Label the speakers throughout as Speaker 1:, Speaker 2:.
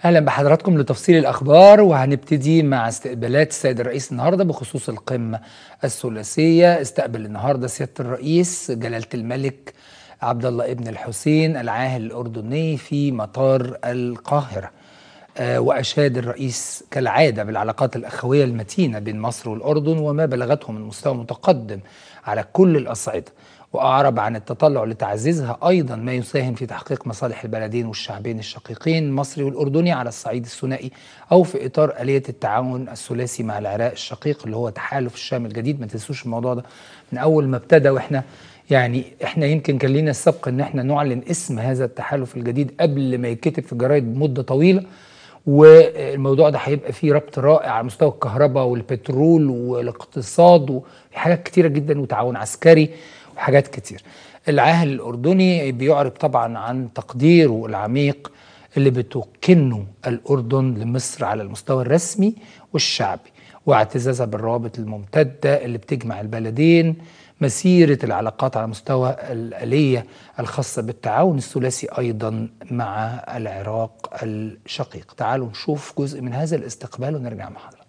Speaker 1: اهلا بحضراتكم لتفصيل الاخبار وهنبتدي مع استقبالات السيد الرئيس النهارده بخصوص القمه الثلاثيه استقبل النهارده سياده الرئيس جلاله الملك عبد الله ابن الحسين العاهل الاردني في مطار القاهره آه، واشاد الرئيس كالعاده بالعلاقات الاخويه المتينه بين مصر والاردن وما بلغته من مستوى متقدم على كل الاصعده وأعرب عن التطلع لتعزيزها أيضا ما يساهم في تحقيق مصالح البلدين والشعبين الشقيقين المصري والأردني على الصعيد الثنائي أو في إطار آلية التعاون الثلاثي مع العراق الشقيق اللي هو تحالف الشام الجديد ما تنسوش الموضوع ده من أول ما ابتدى وإحنا يعني احنا يمكن كان لينا السبق ان احنا نعلن اسم هذا التحالف الجديد قبل ما يتكتب في الجرايد بمده طويله والموضوع ده هيبقى فيه ربط رائع على مستوى الكهرباء والبترول والاقتصاد وحاجات كتيره جدا وتعاون عسكري وحاجات كتير العاهل الأردني بيعرب طبعا عن تقديره العميق اللي بتكنه الأردن لمصر على المستوى الرسمي والشعبي واعتزازها بالروابط الممتدة اللي بتجمع البلدين مسيرة العلاقات على مستوى الآلية الخاصة بالتعاون الثلاثي أيضا مع العراق الشقيق تعالوا نشوف جزء من هذا الاستقبال ونرجع مع حضرتك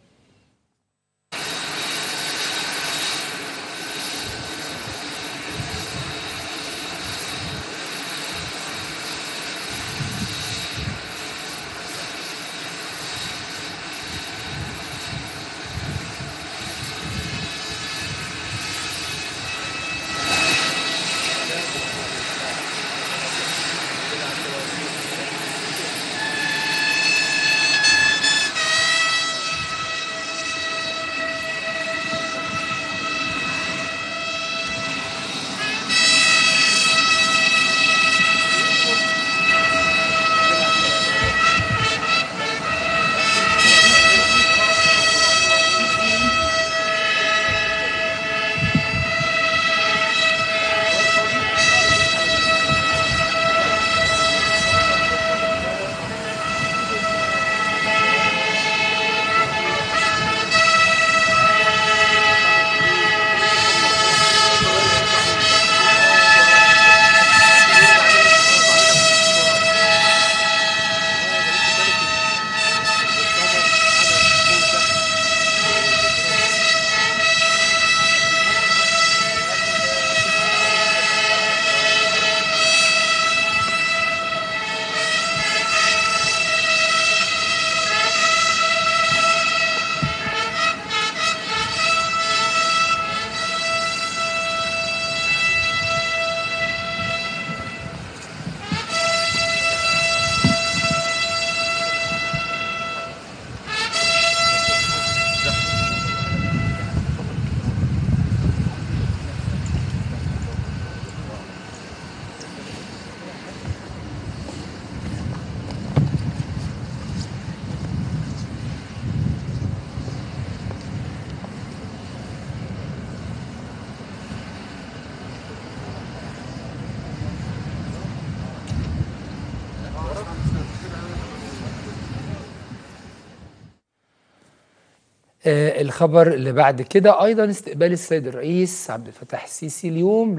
Speaker 1: آه الخبر اللي بعد كده ايضا استقبال السيد الرئيس عبد الفتاح السيسي اليوم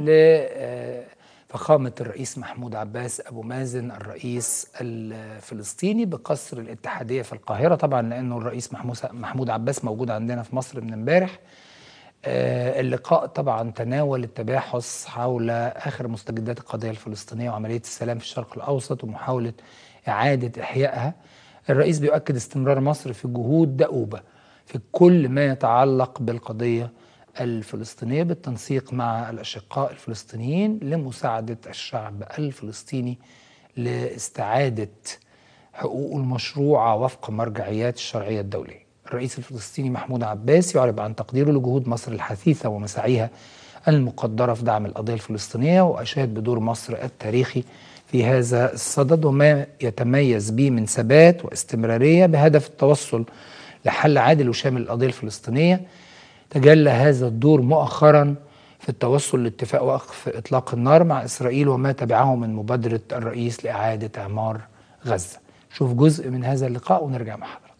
Speaker 1: لفخامه الرئيس محمود عباس ابو مازن الرئيس الفلسطيني بقصر الاتحاديه في القاهره طبعا لانه الرئيس محمود عباس موجود عندنا في مصر من امبارح آه اللقاء طبعا تناول التباحث حول اخر مستجدات القضيه الفلسطينيه وعمليه السلام في الشرق الاوسط ومحاوله اعاده احيائها الرئيس بيؤكد استمرار مصر في جهود دؤوبه في كل ما يتعلق بالقضية الفلسطينية بالتنسيق مع الأشقاء الفلسطينيين لمساعدة الشعب الفلسطيني لاستعادة حقوقه المشروعة وفق مرجعيات الشرعية الدولية الرئيس الفلسطيني محمود عباس يعرب عن تقديره لجهود مصر الحثيثة ومساعيها المقدرة في دعم القضية الفلسطينية وأشاد بدور مصر التاريخي في هذا الصدد وما يتميز به من ثبات واستمرارية بهدف التوصل لحل عادل وشامل القضيه الفلسطينيه تجلى هذا الدور مؤخرا في التوصل لاتفاق وقف اطلاق النار مع اسرائيل وما تبعه من مبادره الرئيس لاعاده اعمار غزه. شوف جزء من هذا اللقاء ونرجع مع حضرتك.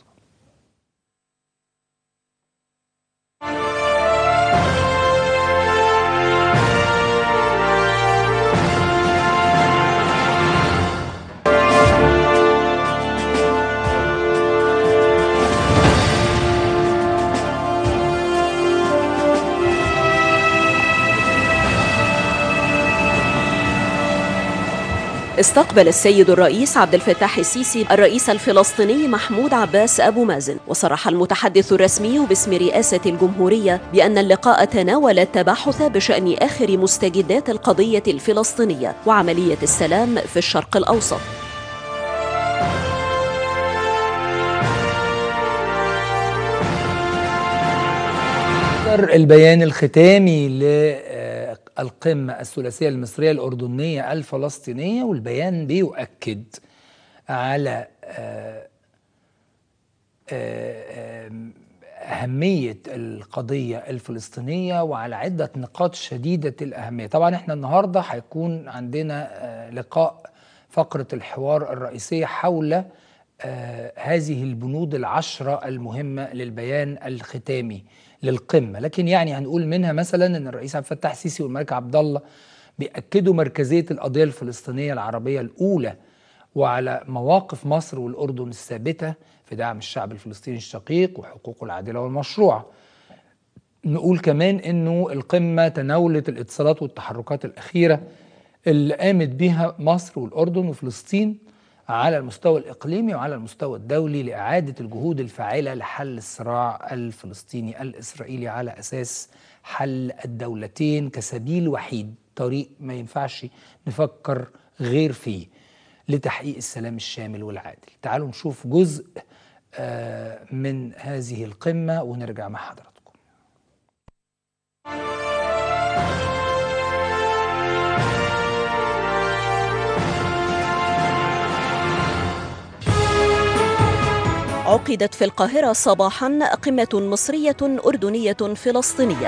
Speaker 2: استقبل السيد الرئيس عبد الفتاح السيسي الرئيس الفلسطيني محمود عباس أبو مازن وصرح المتحدث الرسمي باسم رئاسة الجمهورية بأن اللقاء تناول التباحث بشأن آخر مستجدات القضية الفلسطينية وعملية السلام في الشرق الأوسط
Speaker 1: البيان الختامي للقمة الثلاثية المصرية الأردنية الفلسطينية والبيان بيؤكد على أهمية القضية الفلسطينية وعلى عدة نقاط شديدة الأهمية طبعا احنا النهاردة هيكون عندنا لقاء فقرة الحوار الرئيسية حول هذه البنود العشرة المهمة للبيان الختامي للقمة لكن يعني هنقول منها مثلا أن الرئيس عبد الفتاح السيسي والملك عبد الله بيأكدوا مركزية القضية الفلسطينية العربية الأولى وعلى مواقف مصر والأردن الثابتة في دعم الشعب الفلسطيني الشقيق وحقوقه العادلة والمشروعة نقول كمان أنه القمة تناولت الاتصالات والتحركات الأخيرة اللي قامت بها مصر والأردن وفلسطين على المستوى الإقليمي وعلى المستوى الدولي لإعادة الجهود الفاعلة لحل الصراع الفلسطيني الإسرائيلي على أساس حل الدولتين كسبيل وحيد طريق ما ينفعش نفكر غير فيه لتحقيق السلام الشامل والعادل تعالوا نشوف جزء من هذه القمة ونرجع مع حضراتكم
Speaker 2: عقدت في القاهرة صباحا قمة مصرية أردنية فلسطينية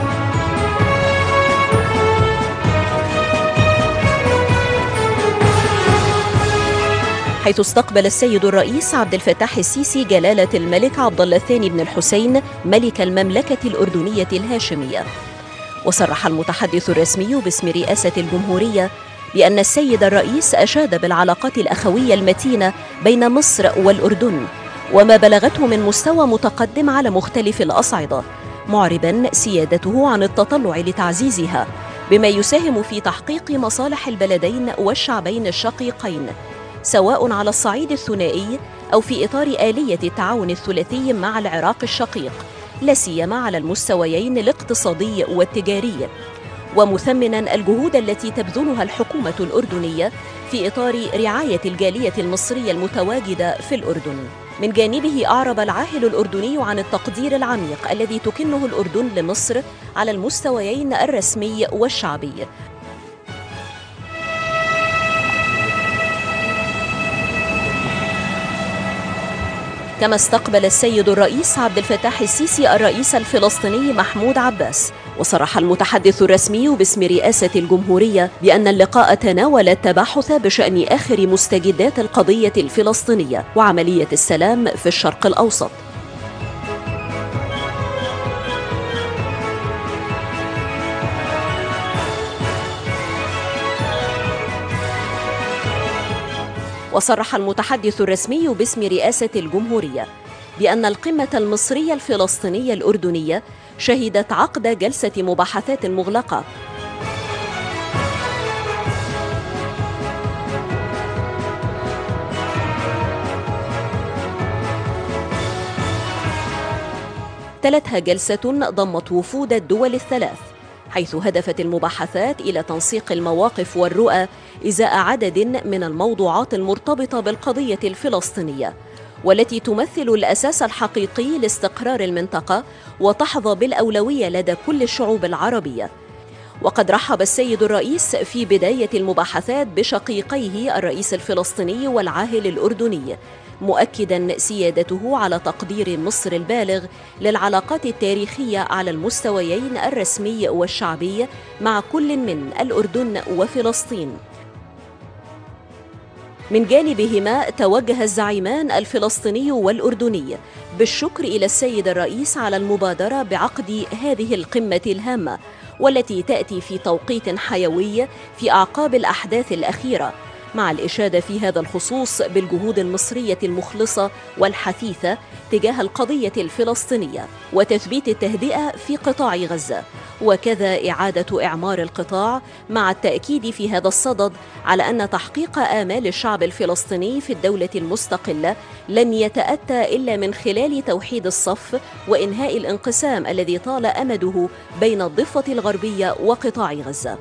Speaker 2: حيث استقبل السيد الرئيس عبد الفتاح السيسي جلالة الملك عبد الله الثاني بن الحسين ملك المملكة الأردنية الهاشمية وصرح المتحدث الرسمي باسم رئاسة الجمهورية بأن السيد الرئيس أشاد بالعلاقات الأخوية المتينة بين مصر والأردن وما بلغته من مستوى متقدم على مختلف الأصعدة معربا سيادته عن التطلع لتعزيزها بما يساهم في تحقيق مصالح البلدين والشعبين الشقيقين سواء على الصعيد الثنائي أو في إطار آلية التعاون الثلاثي مع العراق الشقيق لا سيما على المستويين الاقتصادي والتجاري ومثمنا الجهود التي تبذلها الحكومة الأردنية في إطار رعاية الجالية المصرية المتواجدة في الأردن من جانبه أعرب العاهل الأردني عن التقدير العميق الذي تكنه الأردن لمصر على المستويين الرسمي والشعبي كما استقبل السيد الرئيس عبد الفتاح السيسي الرئيس الفلسطيني محمود عباس وصرح المتحدث الرسمي باسم رئاسة الجمهورية بأن اللقاء تناول التباحث بشأن آخر مستجدات القضية الفلسطينية وعملية السلام في الشرق الأوسط وصرح المتحدث الرسمي باسم رئاسة الجمهورية بأن القمة المصرية الفلسطينية الأردنية شهدت عقد جلسة مباحثات مغلقة تلتها جلسة ضمت وفود الدول الثلاث حيث هدفت المباحثات إلى تنسيق المواقف والرؤى إزاء عدد من الموضوعات المرتبطة بالقضية الفلسطينية والتي تمثل الأساس الحقيقي لاستقرار المنطقة وتحظى بالأولوية لدى كل الشعوب العربية وقد رحب السيد الرئيس في بداية المباحثات بشقيقيه الرئيس الفلسطيني والعاهل الأردني مؤكدا سيادته على تقدير مصر البالغ للعلاقات التاريخيه على المستويين الرسمي والشعبي مع كل من الاردن وفلسطين من جانبهما توجه الزعيمان الفلسطيني والاردني بالشكر الى السيد الرئيس على المبادره بعقد هذه القمه الهامه والتي تاتي في توقيت حيوي في اعقاب الاحداث الاخيره مع الإشادة في هذا الخصوص بالجهود المصرية المخلصة والحثيثة تجاه القضية الفلسطينية وتثبيت التهدئة في قطاع غزة وكذا إعادة إعمار القطاع مع التأكيد في هذا الصدد على أن تحقيق آمال الشعب الفلسطيني في الدولة المستقلة لن يتأتى إلا من خلال توحيد الصف وإنهاء الانقسام الذي طال أمده بين الضفة الغربية وقطاع غزة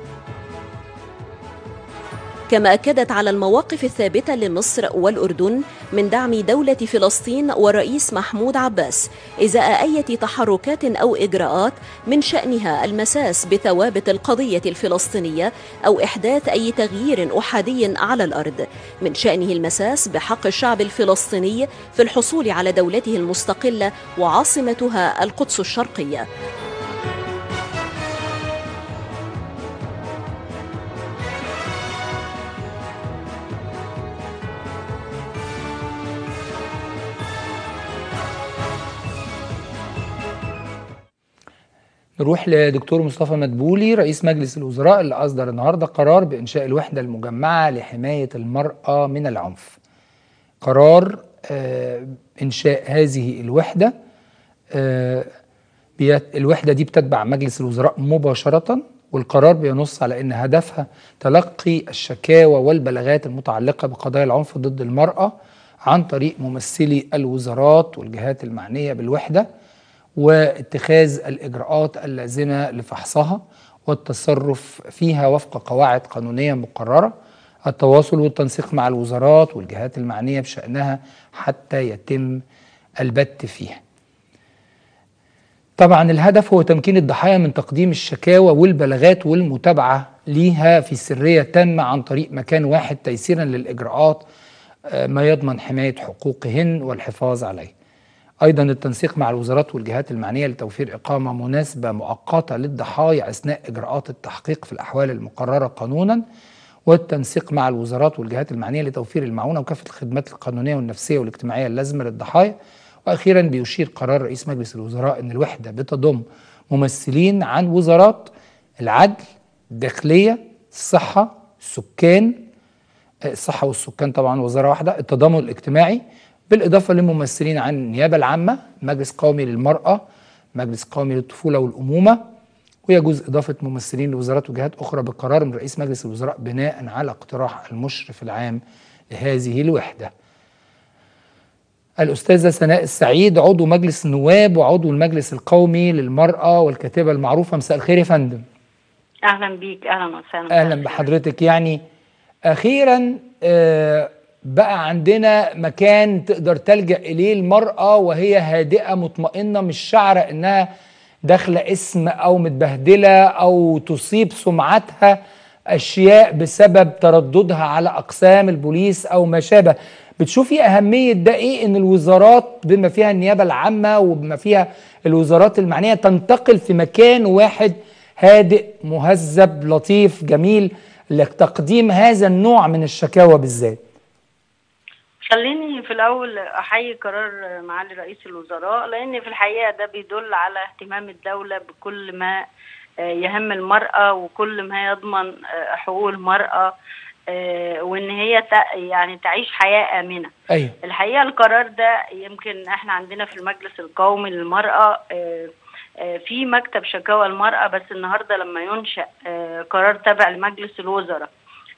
Speaker 2: كما أكدت على المواقف الثابتة لمصر والأردن من دعم دولة فلسطين والرئيس محمود عباس إزاء أي تحركات أو إجراءات من شأنها المساس بثوابت القضية الفلسطينية أو إحداث أي تغيير أحادي على الأرض من شأنه المساس بحق الشعب الفلسطيني في الحصول على دولته المستقلة وعاصمتها القدس الشرقية
Speaker 1: نروح لدكتور مصطفى مدبولي رئيس مجلس الوزراء اللي أصدر النهاردة قرار بإنشاء الوحدة المجمعة لحماية المرأة من العنف قرار آه إنشاء هذه الوحدة آه الوحدة دي بتتبع مجلس الوزراء مباشرة والقرار بينص على أن هدفها تلقي الشكاوى والبلاغات المتعلقة بقضايا العنف ضد المرأة عن طريق ممثلي الوزارات والجهات المعنية بالوحدة واتخاذ الإجراءات اللازمة لفحصها والتصرف فيها وفق قواعد قانونية مقررة التواصل والتنسيق مع الوزارات والجهات المعنية بشأنها حتى يتم البت فيها طبعا الهدف هو تمكين الضحايا من تقديم الشكاوى والبلاغات والمتابعة ليها في سرية تامة عن طريق مكان واحد تيسيرا للإجراءات ما يضمن حماية حقوقهن والحفاظ عليه أيضا التنسيق مع الوزارات والجهات المعنية لتوفير إقامة مناسبة مؤقتة للضحايا أثناء إجراءات التحقيق في الأحوال المقررة قانونا والتنسيق مع الوزارات والجهات المعنية لتوفير المعونة وكافة الخدمات القانونية والنفسية والاجتماعية اللازمة للضحايا وأخيرا بيشير قرار رئيس مجلس الوزراء أن الوحدة بتضم ممثلين عن وزارات العدل الداخلية الصحة السكان الصحة والسكان طبعا وزارة واحدة التضامن الاجتماعي بالإضافة لممثلين عن النيابة العامة مجلس قومي للمرأة مجلس قومي للطفولة والأمومة ويجوز إضافة ممثلين لوزارات وجهات أخرى بقرار من رئيس مجلس الوزراء بناء على اقتراح المشرف العام لهذه الوحدة الأستاذة سناء السعيد عضو مجلس النواب وعضو المجلس القومي للمرأة والكاتبة المعروفة مساء الخير يا فندم
Speaker 3: أهلا بيك أهلا وسهلا
Speaker 1: أهلا بحضرتك يعني أخيرا آه بقى عندنا مكان تقدر تلجأ إليه المرأة وهي هادئة مطمئنة مش شعرة إنها داخلة اسم أو متبهدلة أو تصيب سمعتها أشياء بسبب ترددها على أقسام البوليس أو ما شابه بتشوفي أهمية ده إيه إن الوزارات بما فيها النيابة العامة وبما فيها الوزارات المعنية تنتقل في مكان واحد هادئ مهذب لطيف جميل لتقديم هذا النوع من الشكاوى بالذات
Speaker 3: خليني في الاول احيي قرار معالي رئيس الوزراء لان في الحقيقه ده بيدل على اهتمام الدوله بكل ما يهم المراه وكل ما يضمن حقوق المراه وان هي يعني تعيش حياه امنه
Speaker 1: أيوة.
Speaker 3: الحقيقه القرار ده يمكن احنا عندنا في المجلس القومي للمراه في مكتب شكاوى المراه بس النهارده لما ينشا قرار تابع لمجلس الوزراء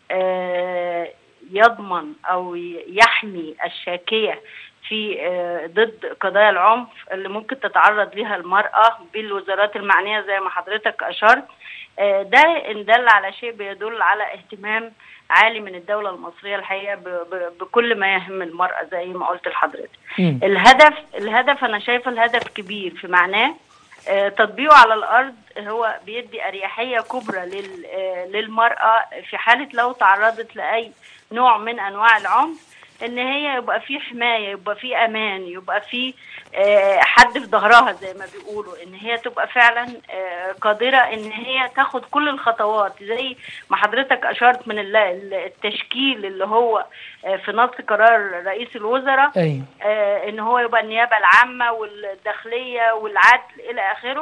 Speaker 3: يضمن او يحمي الشاكيه في ضد قضايا العنف اللي ممكن تتعرض لها المراه بالوزارات المعنيه زي ما حضرتك اشرت ده ان دل على شيء بيدل على اهتمام عالي من الدوله المصريه الحقيقه بكل ما يهم المراه زي ما قلت لحضرتك الهدف الهدف انا شايفه الهدف كبير في معناه تطبيقه على الارض هو بيدي اريحيه كبرى للمراه في حاله لو تعرضت لاي نوع من انواع العنف ان هي يبقى في حمايه يبقى في امان يبقى في حد في ظهرها زي ما بيقولوا ان هي تبقى فعلا قادره ان هي تاخد كل الخطوات زي ما حضرتك اشرت من التشكيل اللي هو في نص قرار رئيس الوزراء
Speaker 1: أيوة.
Speaker 3: ان هو يبقى النيابه العامه والداخليه والعدل الى اخره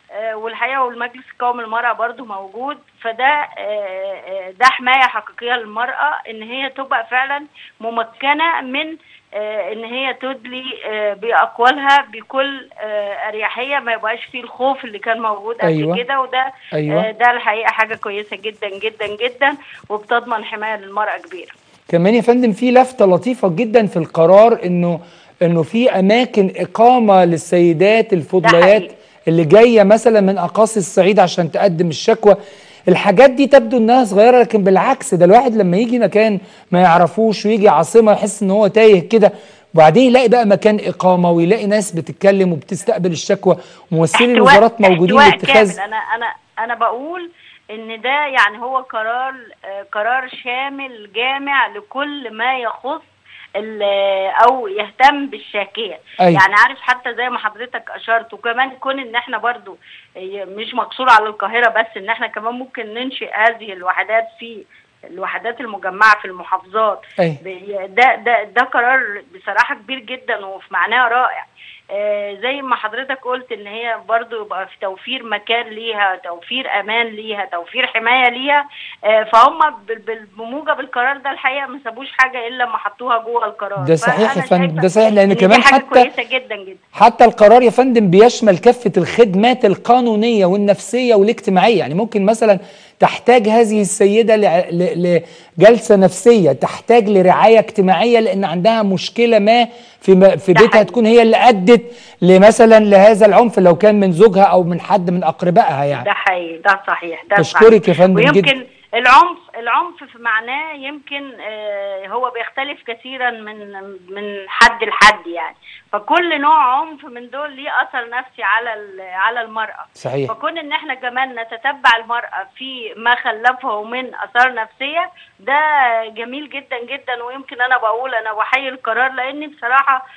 Speaker 3: آه، والحقيقه والمجلس القومي للمراه برضو موجود فده آه، آه، ده حمايه حقيقيه للمراه ان هي تبقى فعلا ممكنه من آه، ان هي تدلي آه، باقوالها بكل آه، اريحيه ما يبقاش فيه الخوف اللي كان موجود قبل
Speaker 1: أيوة.
Speaker 3: كده وده
Speaker 1: أيوة.
Speaker 3: آه، ده الحقيقه حاجه كويسه جدا جدا جدا وبتضمن حمايه للمراه كبيره
Speaker 1: كمان يا فندم في لفتة لطيفة جدا في القرار انه انه في اماكن اقامة للسيدات الفضليات
Speaker 3: حقيقي.
Speaker 1: اللي جاية مثلا من اقاصي الصعيد عشان تقدم الشكوى الحاجات دي تبدو انها صغيرة لكن بالعكس ده الواحد لما يجي مكان ما يعرفوش ويجي عاصمة يحس ان هو تايه كده وبعدين يلاقي بقى مكان اقامة ويلاقي ناس بتتكلم وبتستقبل الشكوى وممثلي
Speaker 3: احتواء-
Speaker 1: الوزارات موجودين
Speaker 3: احتواء
Speaker 1: لاتخاذ
Speaker 3: كامل. انا انا انا بقول ان ده يعني هو قرار آه، قرار شامل جامع لكل ما يخص ال- او يهتم بالشاكيه
Speaker 1: أيوة.
Speaker 3: يعني عارف حتى زي ما حضرتك اشرت وكمان كون ان احنا برضو آه، مش مقصور على القاهره بس ان احنا كمان ممكن ننشئ هذه الوحدات في الوحدات المجمعه في المحافظات
Speaker 1: أيوة.
Speaker 3: ب- ده ده ده قرار بصراحه كبير جدا وفي معناه رائع آه، زي ما حضرتك قلت ان هي برضو يبقى في توفير مكان ليها توفير امان ليها توفير حمايه ليها آه، فهم بال- بال- بموجب القرار ده الحقيقه ما سابوش حاجه الا ما حطوها جوه القرار
Speaker 1: ده صحيح
Speaker 3: فأنا
Speaker 1: يا فندم،
Speaker 3: شايفة
Speaker 1: ده صحيح، لأن
Speaker 3: إن دي
Speaker 1: كمان
Speaker 3: حاجة
Speaker 1: حتى-
Speaker 3: كويسه جدا جدا
Speaker 1: حتى القرار يا فندم بيشمل كافة الخدمات القانونية والنفسية والاجتماعية يعني ممكن مثلا تحتاج هذه السيدة لع- ل- لجلسة نفسية تحتاج لرعاية اجتماعية لأن عندها مشكلة ما في م- في
Speaker 3: ده
Speaker 1: بيتها
Speaker 3: حقيقي.
Speaker 1: تكون هي اللي أدت لمثلا لهذا العنف لو كان من زوجها أو من حد من أقربائها يعني
Speaker 3: ده حقيقي ده صحيح ده
Speaker 1: أشكرك
Speaker 3: صحيح.
Speaker 1: يا فندم
Speaker 3: ويمكن
Speaker 1: جدا.
Speaker 3: العنف العنف في معناه يمكن آه، هو بيختلف كثيرا من من حد لحد يعني فكل نوع عنف من دول ليه اثر نفسي على ال- على المراه
Speaker 1: صحيح
Speaker 3: فكون ان احنا كمان نتتبع المراه في ما خلفه من اثار نفسيه ده جميل جدا جدا ويمكن انا بقول انا بحيي القرار لاني بصراحه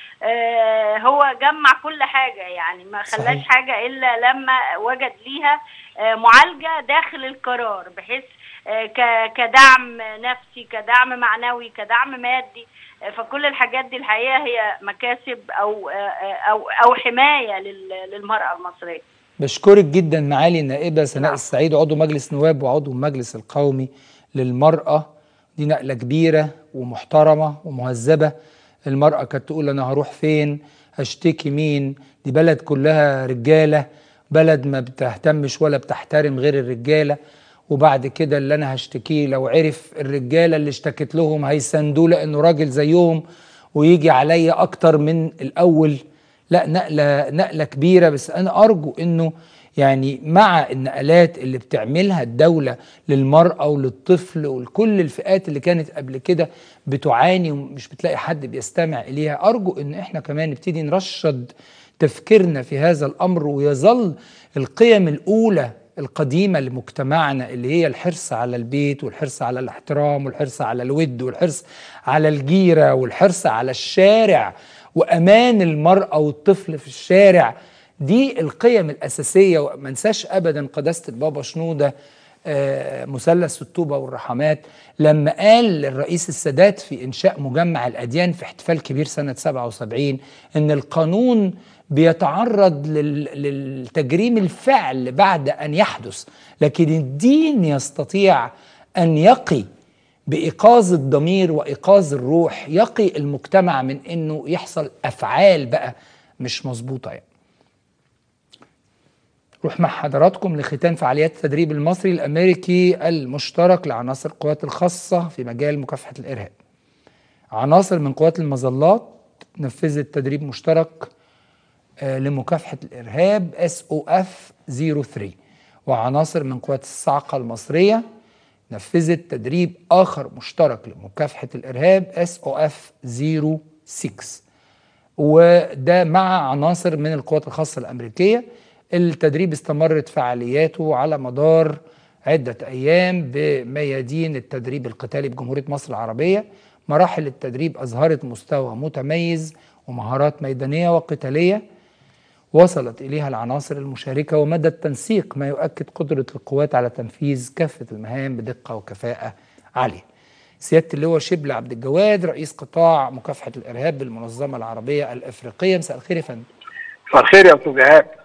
Speaker 3: آه، هو جمع كل حاجه يعني ما خلاش
Speaker 1: صحيح.
Speaker 3: حاجه الا لما وجد ليها آه، معالجه داخل القرار بحيث آه، ك- كدعم نفسي كدعم معنوي كدعم مادي آه، فكل الحاجات دي الحقيقه هي مكاسب او آه، آه، او او حمايه لل- للمراه المصريه
Speaker 1: بشكرك جدا معالي النائبة سناء
Speaker 3: نعم.
Speaker 1: السعيد عضو مجلس نواب وعضو المجلس القومي للمرأة دي نقلة كبيرة ومحترمة ومهذبة المرأة كانت تقول أنا هروح فين هشتكي مين دي بلد كلها رجالة بلد ما بتهتمش ولا بتحترم غير الرجالة وبعد كده اللي أنا هشتكيه لو عرف الرجالة اللي اشتكت لهم هيساندوه لأنه راجل زيهم ويجي عليا أكتر من الأول لا نقلة نقلة كبيرة بس أنا أرجو إنه يعني مع النقلات اللي بتعملها الدولة للمرأة وللطفل ولكل الفئات اللي كانت قبل كده بتعاني ومش بتلاقي حد بيستمع إليها أرجو إن إحنا كمان نبتدي نرشد تفكيرنا في هذا الأمر ويظل القيم الأولى القديمة لمجتمعنا اللي هي الحرص على البيت والحرص على الاحترام والحرص على الود والحرص على الجيرة والحرص على الشارع وأمان المرأة والطفل في الشارع دي القيم الأساسية وما انساش أبدا قداسة البابا شنودة آه، مثلث الطوبة والرحمات لما قال للرئيس السادات في إنشاء مجمع الأديان في احتفال كبير سنة 77 إن القانون بيتعرض لل- للتجريم الفعل بعد أن يحدث لكن الدين يستطيع أن يقي بإيقاظ الضمير وإيقاظ الروح يقي المجتمع من إنه يحصل أفعال بقى مش مظبوطة يعني روح مع حضراتكم لختام فعاليات التدريب المصري الأمريكي المشترك لعناصر القوات الخاصة في مجال مكافحة الإرهاب عناصر من قوات المظلات نفذت تدريب مشترك آه، لمكافحة الإرهاب SOF 03 وعناصر من قوات الصاعقة المصرية نفذت تدريب آخر مشترك لمكافحة الإرهاب SOF 06 وده مع عناصر من القوات الخاصة الأمريكية التدريب استمرت فعالياته على مدار عدة أيام بميادين التدريب القتالي بجمهورية مصر العربية مراحل التدريب أظهرت مستوى متميز ومهارات ميدانية وقتالية وصلت إليها العناصر المشاركة ومدى التنسيق ما يؤكد قدرة القوات على تنفيذ كافة المهام بدقة وكفاءة عالية سيادة اللواء شبل عبد الجواد رئيس قطاع مكافحة الإرهاب بالمنظمة العربية الإفريقية مساء الخير يا فندم
Speaker 4: مساء الخير يا استاذ ايهاب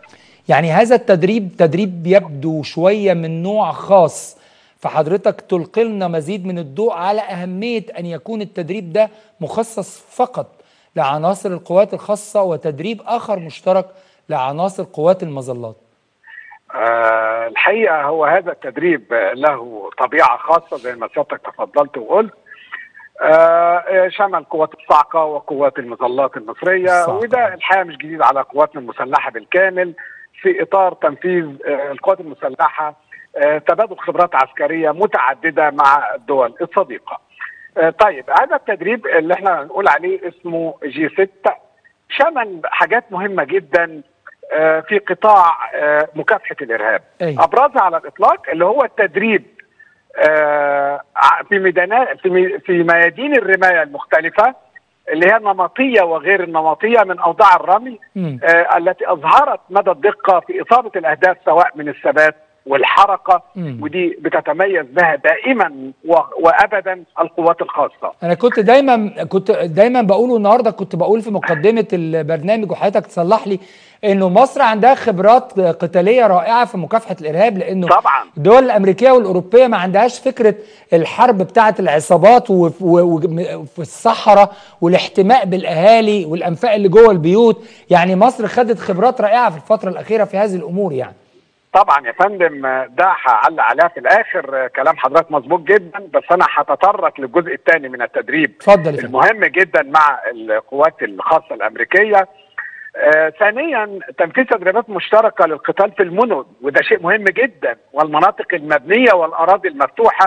Speaker 1: يعني هذا التدريب تدريب يبدو شويه من نوع خاص فحضرتك تلقي لنا مزيد من الضوء على اهميه ان يكون التدريب ده مخصص فقط لعناصر القوات الخاصه وتدريب اخر مشترك لعناصر قوات المظلات
Speaker 4: آه الحقيقه هو هذا التدريب له طبيعه خاصه زي ما سيادتك تفضلت وقلت آه شمل قوات الصاعقه وقوات المظلات المصريه
Speaker 1: الصاعقة.
Speaker 4: وده الحقيقه مش جديد على قواتنا المسلحه بالكامل في اطار تنفيذ آه القوات المسلحه آه تبادل خبرات عسكريه متعدده مع الدول الصديقه. آه طيب هذا التدريب اللي احنا هنقول عليه اسمه جي 6 شمل حاجات مهمه جدا آه في قطاع آه مكافحه الارهاب.
Speaker 1: أيوة.
Speaker 4: ابرزها على الاطلاق اللي هو التدريب آه، ع- في ميدانات في مي- في ميادين الرمايه المختلفه اللي هي النمطيه وغير النمطيه من اوضاع الرمي
Speaker 1: مم.
Speaker 4: آه، التي اظهرت مدى الدقه في اصابه الاهداف سواء من الثبات والحركه
Speaker 1: مم.
Speaker 4: ودي بتتميز بها دائما و- وابدا القوات الخاصه.
Speaker 1: انا كنت دايما كنت دايما بقوله النهارده كنت بقول في مقدمه البرنامج وحضرتك تصلح لي انه مصر عندها خبرات قتاليه رائعه في مكافحه الارهاب لانه
Speaker 4: طبعا
Speaker 1: الدول الامريكيه والاوروبيه ما عندهاش فكره الحرب بتاعه العصابات وف- و- و- وفي الصحراء والاحتماء بالاهالي والانفاق اللي جوه البيوت يعني مصر خدت خبرات رائعه في الفتره الاخيره في هذه الامور يعني
Speaker 4: طبعا يا فندم آه، ده هعلق عليها في الاخر آه، كلام حضرتك مظبوط جدا بس انا هتطرق للجزء الثاني من التدريب
Speaker 1: اتفضل يا فندم
Speaker 4: المهم جدا مع القوات الخاصه الامريكيه آه ثانيا تنفيذ تدريبات مشتركه للقتال في المدن وده شيء مهم جدا والمناطق المبنيه والاراضي المفتوحه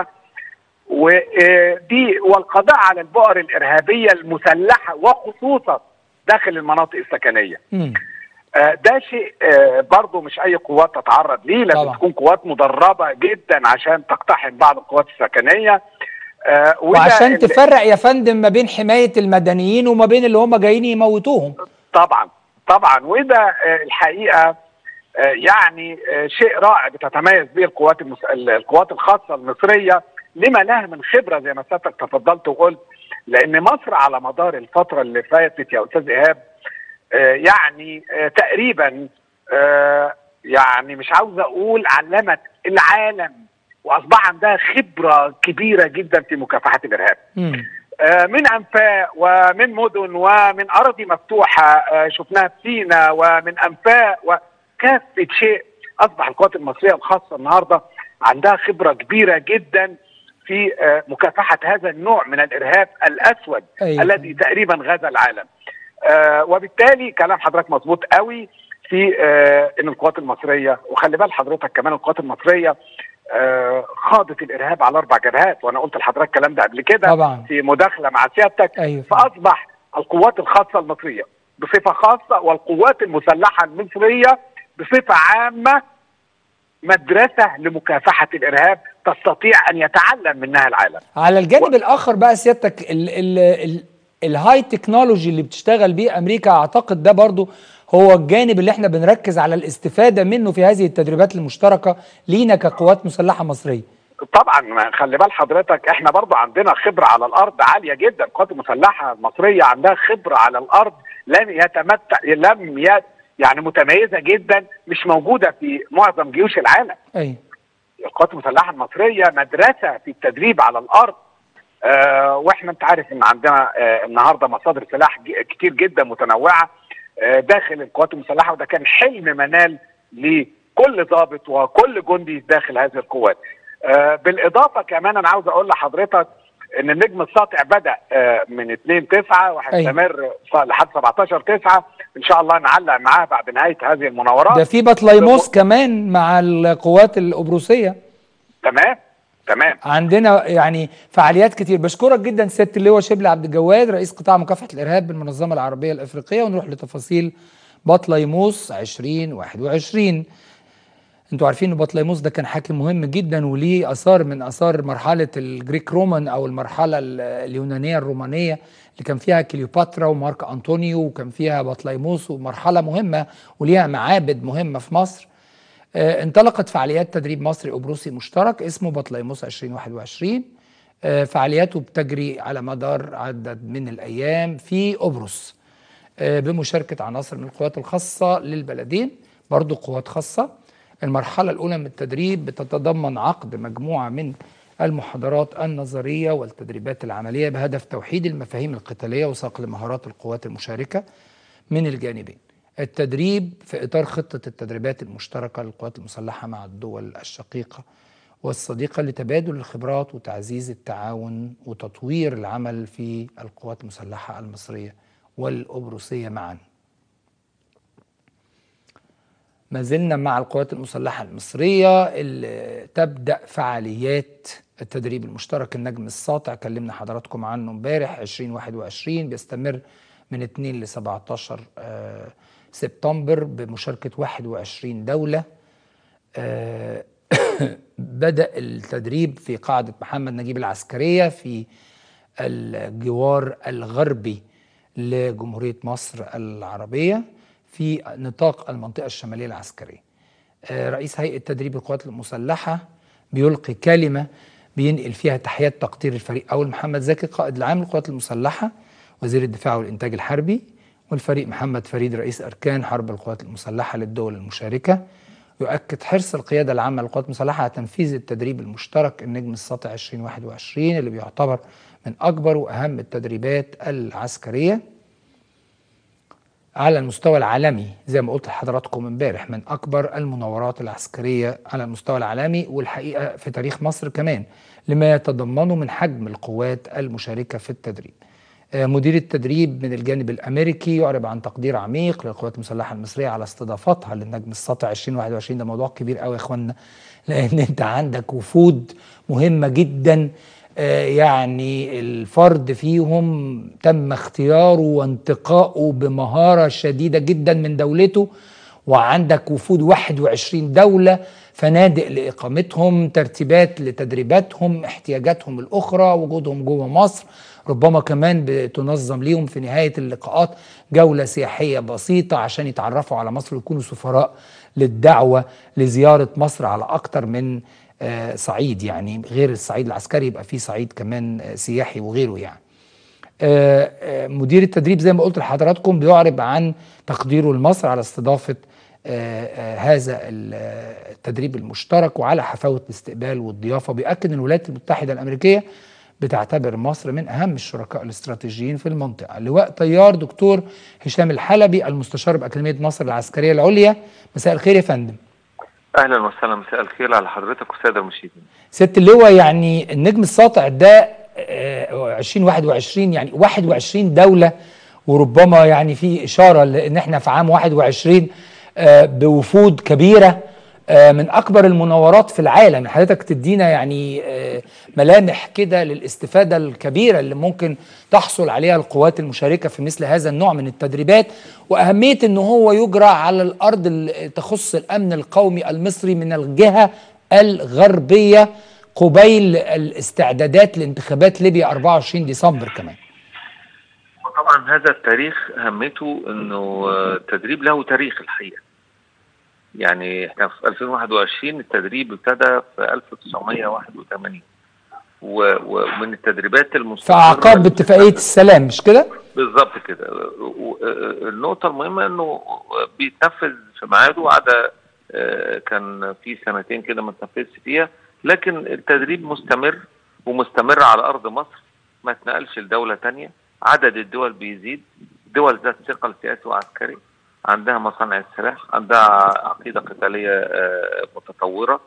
Speaker 4: ودي والقضاء على البؤر الارهابيه المسلحه وخصوصا داخل المناطق السكنيه
Speaker 1: مم.
Speaker 4: آه، ده شيء آه، برضه مش اي قوات تتعرض ليه لازم
Speaker 1: طبعا.
Speaker 4: تكون قوات مدربه جدا عشان تقتحم بعض القوات السكنيه آه، وده
Speaker 1: وعشان
Speaker 4: ال-
Speaker 1: تفرق يا فندم ما بين حمايه المدنيين وما بين اللي هم جايين يموتوهم
Speaker 4: طبعا طبعا وده آه، الحقيقه آه، يعني آه، شيء رائع بتتميز به القوات المس... القوات الخاصه المصريه لما لها من خبره زي ما سيادتك تفضلت وقلت لان مصر على مدار الفتره اللي فاتت يا استاذ ايهاب آه، يعني آه، تقريبا آه، يعني مش عاوز اقول علمت العالم واصبح عندها خبره كبيره جدا في مكافحه الارهاب.
Speaker 1: مم.
Speaker 4: آه، من انفاق ومن مدن ومن اراضي مفتوحه آه، شفناها في سينا ومن انفاق وكافه شيء اصبح القوات المصريه الخاصه النهارده عندها خبره كبيره جدا في آه، مكافحه هذا النوع من الارهاب الاسود
Speaker 1: أيوة.
Speaker 4: الذي تقريبا غزا العالم. آه، وبالتالي كلام حضرتك مظبوط قوي في آه، ان القوات المصريه وخلي بال حضرتك كمان القوات المصريه آه، خاضت الارهاب على اربع جبهات وانا قلت لحضرتك الكلام ده قبل كده
Speaker 1: طبعا.
Speaker 4: في مداخله مع سيادتك
Speaker 1: أيوة.
Speaker 4: فاصبح القوات الخاصه المصريه بصفه خاصه والقوات المسلحه المصريه بصفه عامه مدرسه لمكافحه الارهاب تستطيع ان يتعلم منها العالم.
Speaker 1: على الجانب الاخر بقى سيادتك ال ال ال الهاي تكنولوجي اللي بتشتغل بيه امريكا اعتقد ده برضو هو الجانب اللي احنا بنركز على الاستفاده منه في هذه التدريبات المشتركه لينا كقوات مسلحه مصريه
Speaker 4: طبعا ما خلي بال حضرتك احنا برضو عندنا خبره على الارض عاليه جدا القوات المسلحه المصريه عندها خبره على الارض لم يتمتع لم ي... يعني متميزه جدا مش موجوده في معظم جيوش العالم
Speaker 1: ايوه
Speaker 4: القوات المسلحه المصريه مدرسه في التدريب على الارض آه واحنا انت عارف ان عندنا آه النهارده مصادر سلاح ج- كتير جدا متنوعه آه داخل القوات المسلحه وده كان حلم منال لكل ضابط وكل جندي داخل هذه القوات. آه بالاضافه كمان انا عاوز اقول لحضرتك ان النجم الساطع بدا آه من 2 9 وهيستمر لحد 17 9 ان شاء الله نعلق معاه بعد نهايه هذه المناورات
Speaker 1: ده في بطليموس كمان مع القوات القبرصيه
Speaker 4: تمام تمام
Speaker 1: عندنا يعني فعاليات كتير بشكرك جدا سياده اللواء شبل عبد الجواد رئيس قطاع مكافحه الارهاب بالمنظمه العربيه الافريقيه ونروح لتفاصيل بطليموس 2021 انتوا عارفين ان بطليموس ده كان حاكم مهم جدا وليه اثار من اثار مرحله الجريك رومان او المرحله ال- اليونانيه الرومانيه اللي كان فيها كليوباترا ومارك انطونيو وكان فيها بطليموس ومرحله مهمه وليها معابد مهمه في مصر آه، انطلقت فعاليات تدريب مصري قبرصي مشترك اسمه بطليموس 2021 آه، فعالياته بتجري على مدار عدد من الايام في قبرص آه، بمشاركه عناصر من القوات الخاصه للبلدين برضو قوات خاصة المرحلة الأولى من التدريب بتتضمن عقد مجموعة من المحاضرات النظرية والتدريبات العملية بهدف توحيد المفاهيم القتالية وصقل مهارات القوات المشاركة من الجانبين التدريب في إطار خطة التدريبات المشتركة للقوات المسلحة مع الدول الشقيقة والصديقة لتبادل الخبرات وتعزيز التعاون وتطوير العمل في القوات المسلحة المصرية والأبروسية معا ما زلنا مع القوات المسلحة المصرية اللي تبدأ فعاليات التدريب المشترك النجم الساطع كلمنا حضراتكم عنه امبارح 2021 بيستمر من 2 ل 17 آه، سبتمبر بمشاركة 21 دولة آه، بدأ التدريب في قاعدة محمد نجيب العسكرية في الجوار الغربي لجمهورية مصر العربية في نطاق المنطقة الشمالية العسكرية آه، رئيس هيئة تدريب القوات المسلحة بيلقي كلمة بينقل فيها تحيات تقدير الفريق أول محمد زكي قائد العام للقوات المسلحة وزير الدفاع والإنتاج الحربي والفريق محمد فريد رئيس أركان حرب القوات المسلحة للدول المشاركة يؤكد حرص القيادة العامة للقوات المسلحة على تنفيذ التدريب المشترك النجم الساطع 2021 اللي بيعتبر من أكبر وأهم التدريبات العسكرية على المستوى العالمي زي ما قلت لحضراتكم امبارح من اكبر المناورات العسكريه على المستوى العالمي والحقيقه في تاريخ مصر كمان لما يتضمنه من حجم القوات المشاركه في التدريب. آه، مدير التدريب من الجانب الامريكي يعرب عن تقدير عميق للقوات المسلحه المصريه على استضافتها للنجم الساطع 2021 ده موضوع كبير قوي يا اخوانا لان انت عندك وفود مهمه جدا آه، يعني الفرد فيهم تم اختياره وانتقائه بمهارة شديدة جدا من دولته وعندك وفود 21 دولة فنادق لإقامتهم ترتيبات لتدريباتهم احتياجاتهم الأخرى وجودهم جوه مصر ربما كمان بتنظم ليهم في نهاية اللقاءات جولة سياحية بسيطة عشان يتعرفوا على مصر ويكونوا سفراء للدعوة لزيارة مصر على أكتر من آه، صعيد يعني غير الصعيد العسكري يبقى في صعيد كمان آه، سياحي وغيره يعني آه، آه، مدير التدريب زي ما قلت لحضراتكم بيعرب عن تقديره لمصر على استضافة آه، آه، هذا ال- آه، التدريب المشترك وعلى حفاوة الاستقبال والضيافة بيأكد أن الولايات المتحدة الأمريكية بتعتبر مصر من أهم الشركاء الاستراتيجيين في المنطقة لواء طيار دكتور هشام الحلبي المستشار بأكاديمية مصر العسكرية العليا مساء الخير يا فندم
Speaker 5: اهلا وسهلا مساء الخير على حضرتك والساده المشاهدين
Speaker 1: ست اللواء يعني النجم الساطع ده آه، 2021 يعني 21 دولة وربما يعني في إشارة لأن احنا في عام 21 آه، بوفود كبيرة آه، من أكبر المناورات في العالم حضرتك تدينا يعني آه، ملامح كده للاستفادة الكبيرة اللي ممكن تحصل عليها القوات المشاركة في مثل هذا النوع من التدريبات وأهمية أنه هو يجرى على الأرض اللي تخص الأمن القومي المصري من الجهة الغربية قبيل الاستعدادات لانتخابات ليبيا 24 ديسمبر كمان
Speaker 5: طبعا هذا التاريخ اهميته انه آه، التدريب له تاريخ الحقيقه يعني احنا في 2021 التدريب ابتدى في 1981 و- ومن التدريبات
Speaker 1: في
Speaker 5: المستمره
Speaker 1: أعقاب اتفاقية السلام مش كده؟
Speaker 5: بالظبط كده و- و- النقطة المهمة انه بيتنفذ في ميعاده عدا آه، كان في سنتين كده ما اتنفذش فيها لكن التدريب مستمر ومستمر على أرض مصر ما اتنقلش لدولة تانية عدد الدول بيزيد دول ذات ثقل سياسي وعسكري عندها مصانع السلاح عندها عقيدة قتالية آه، متطورة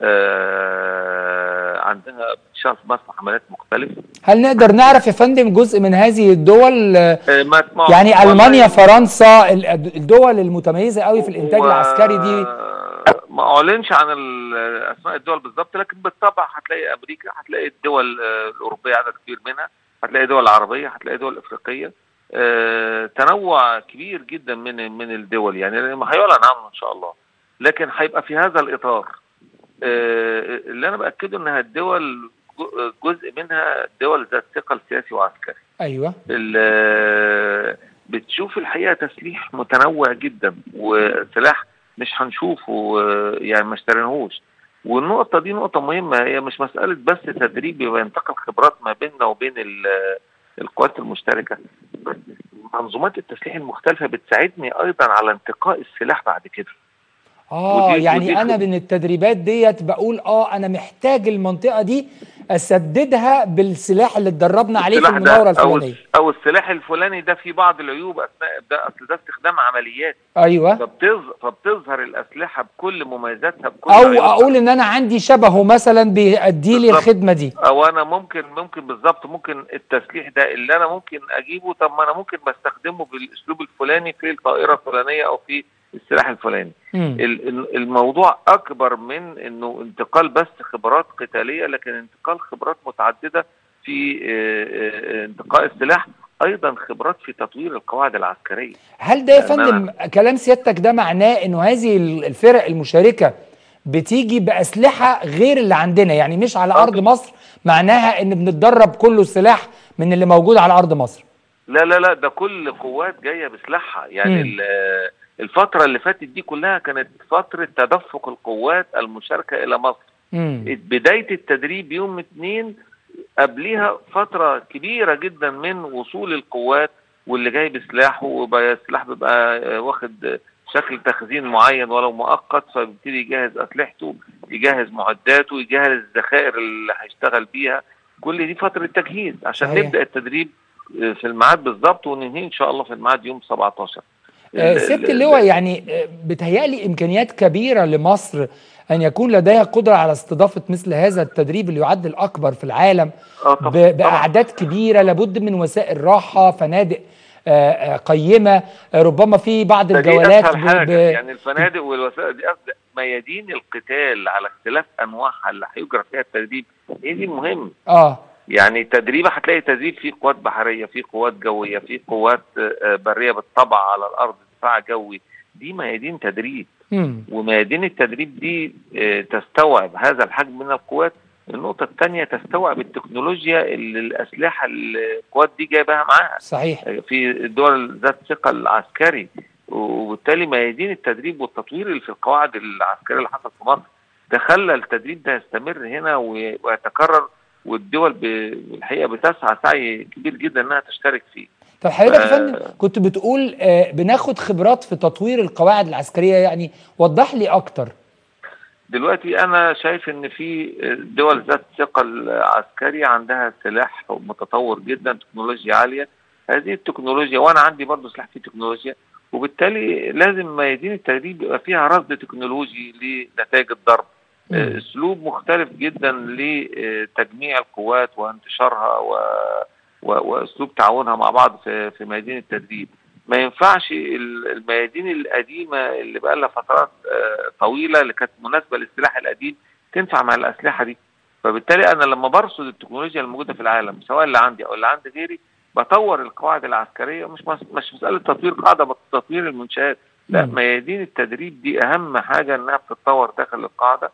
Speaker 5: آه، عندها بتشتغل في مصر حملات مختلفة
Speaker 1: هل نقدر نعرف يا فندم جزء من هذه الدول آه،
Speaker 5: آه، ما ما-
Speaker 1: يعني
Speaker 5: والله-
Speaker 1: ألمانيا فرنسا ال- الدول المتميزة قوي في الإنتاج
Speaker 5: و-
Speaker 1: العسكري دي
Speaker 5: ما اعلنش عن ال- اسماء الدول بالظبط لكن بالطبع هتلاقي امريكا هتلاقي الدول آه، الاوروبيه عدد كبير منها هتلاقي دول عربيه هتلاقي دول افريقيه آه، تنوع كبير جدا من من الدول يعني ما هيعلن عنه ان شاء الله لكن هيبقى في هذا الاطار آه، اللي انا باكده انها الدول جو- جزء منها دول ذات ثقل سياسي وعسكري
Speaker 1: أيوه
Speaker 5: ال- بتشوف الحقيقه تسليح متنوع جدا وسلاح مش هنشوفه آه، يعني ما اشتريناهوش والنقطة دي نقطة مهمة هي مش مسألة بس تدريب وينتقل خبرات ما بيننا وبين ال- القوات المشتركة بس منظومات التسليح المختلفة بتساعدني أيضا على انتقاء السلاح بعد كده
Speaker 1: اه
Speaker 5: ودي-
Speaker 1: يعني
Speaker 5: ودي
Speaker 1: انا
Speaker 5: خ-
Speaker 1: من التدريبات ديت بقول اه انا محتاج المنطقه دي اسددها بالسلاح اللي اتدربنا عليه في
Speaker 5: السلاح ده
Speaker 1: المناوره
Speaker 5: او
Speaker 1: الفلانيه
Speaker 5: او السلاح الفلاني ده فيه بعض العيوب اثناء ده اصل ده استخدام عمليات
Speaker 1: ايوه
Speaker 5: فبتظهر فبتظهر الاسلحه بكل مميزاتها بكل
Speaker 1: او
Speaker 5: عيوبها.
Speaker 1: اقول ان انا عندي شبهه مثلا بيأدي لي
Speaker 5: بالظبط.
Speaker 1: الخدمه دي
Speaker 5: او انا ممكن ممكن بالظبط ممكن التسليح ده اللي انا ممكن اجيبه طب ما انا ممكن بستخدمه بالاسلوب الفلاني في الطائره الفلانيه او في السلاح الفلاني
Speaker 1: مم.
Speaker 5: ال- ال- الموضوع اكبر من انه انتقال بس خبرات قتاليه لكن انتقال خبرات متعدده في آه، آه، انتقاء السلاح ايضا خبرات في تطوير القواعد العسكريه
Speaker 1: هل ده يا
Speaker 5: يعني
Speaker 1: فندم كلام سيادتك ده معناه انه هذه الفرق المشاركه بتيجي باسلحه غير اللي عندنا يعني مش على
Speaker 5: آه
Speaker 1: ارض
Speaker 5: طبعاً.
Speaker 1: مصر معناها ان بنتدرب كله سلاح من اللي موجود على ارض مصر
Speaker 5: لا لا لا ده كل قوات جايه بسلاحها يعني
Speaker 1: مم.
Speaker 5: ال- آه، الفتره اللي فاتت دي كلها كانت فتره تدفق القوات المشاركه الى مصر
Speaker 1: مم.
Speaker 5: بدايه التدريب يوم اثنين قبليها فتره كبيره جدا من وصول القوات واللي جاي بسلاحه وبقى السلاح بيبقى آه، واخد آه، شكل تخزين معين ولو مؤقت فبيبتدي يجهز اسلحته يجهز معداته يجهز الذخائر اللي هيشتغل بيها كل دي فتره تجهيز عشان
Speaker 1: صحيح.
Speaker 5: نبدا التدريب آه، في الميعاد بالظبط وننهي ان شاء الله في الميعاد يوم 17
Speaker 1: آه،
Speaker 5: ال-
Speaker 1: سياده
Speaker 5: ال-
Speaker 1: اللواء يعني آه، بتهيألي امكانيات كبيره لمصر ان يكون لديها قدره على استضافه مثل هذا التدريب اللي يعد الاكبر في العالم
Speaker 5: آه، طبعاً،
Speaker 1: ب-
Speaker 5: طبعاً.
Speaker 1: باعداد كبيره لابد من وسائل راحه فنادق آه، آه، قيمه آه، ربما في بعض
Speaker 5: ده دي
Speaker 1: الجولات
Speaker 5: اسهل
Speaker 1: ب-
Speaker 5: حاجه
Speaker 1: ب-
Speaker 5: يعني الفنادق والوسائل دي أصل ميادين القتال على اختلاف انواعها اللي هيجرى فيها التدريب هي دي المهم
Speaker 1: اه
Speaker 5: يعني تدريب هتلاقي تدريب فيه قوات بحريه فيه قوات جويه فيه قوات آه، آه، بريه بالطبع على الارض دفاع جوي دي ميادين تدريب
Speaker 1: مم.
Speaker 5: وميادين التدريب دي آه، تستوعب هذا الحجم من القوات النقطة الثانية تستوعب التكنولوجيا اللي الأسلحة اللي القوات دي جايباها معاها
Speaker 1: صحيح
Speaker 5: في الدول ذات ثقل عسكري وبالتالي ميادين التدريب والتطوير اللي في القواعد العسكريه اللي حصلت في مصر ده خلى التدريب ده يستمر هنا وي- ويتكرر والدول ب- بالحقيقه بتسعى سعي كبير جدا انها تشترك فيه.
Speaker 1: طب حضرتك يا
Speaker 5: ف-
Speaker 1: فندم كنت بتقول آه، بناخد خبرات في تطوير القواعد العسكريه يعني وضح لي اكتر
Speaker 5: دلوقتي انا شايف ان في دول ذات ثقل عسكري عندها سلاح متطور جدا تكنولوجيا عاليه هذه التكنولوجيا وانا عندي برضه سلاح فيه تكنولوجيا وبالتالي لازم ميادين التدريب يبقى فيها رصد تكنولوجي لنتائج الضرب
Speaker 1: مم.
Speaker 5: آه، اسلوب مختلف جدا لتجميع القوات وانتشارها و... و... واسلوب تعاونها مع بعض في في ميادين التدريب ما ينفعش ال- الميادين القديمه اللي بقى لها فترات آه، طويله اللي كانت مناسبه للسلاح القديم تنفع مع الاسلحه دي فبالتالي انا لما برصد التكنولوجيا الموجوده في العالم سواء اللي عندي او اللي عند غيري بطور القواعد العسكريه مش مس- مش مساله تطوير قاعده بس تطوير المنشات لا
Speaker 1: مم.
Speaker 5: ميادين التدريب دي اهم حاجه انها بتتطور داخل القاعده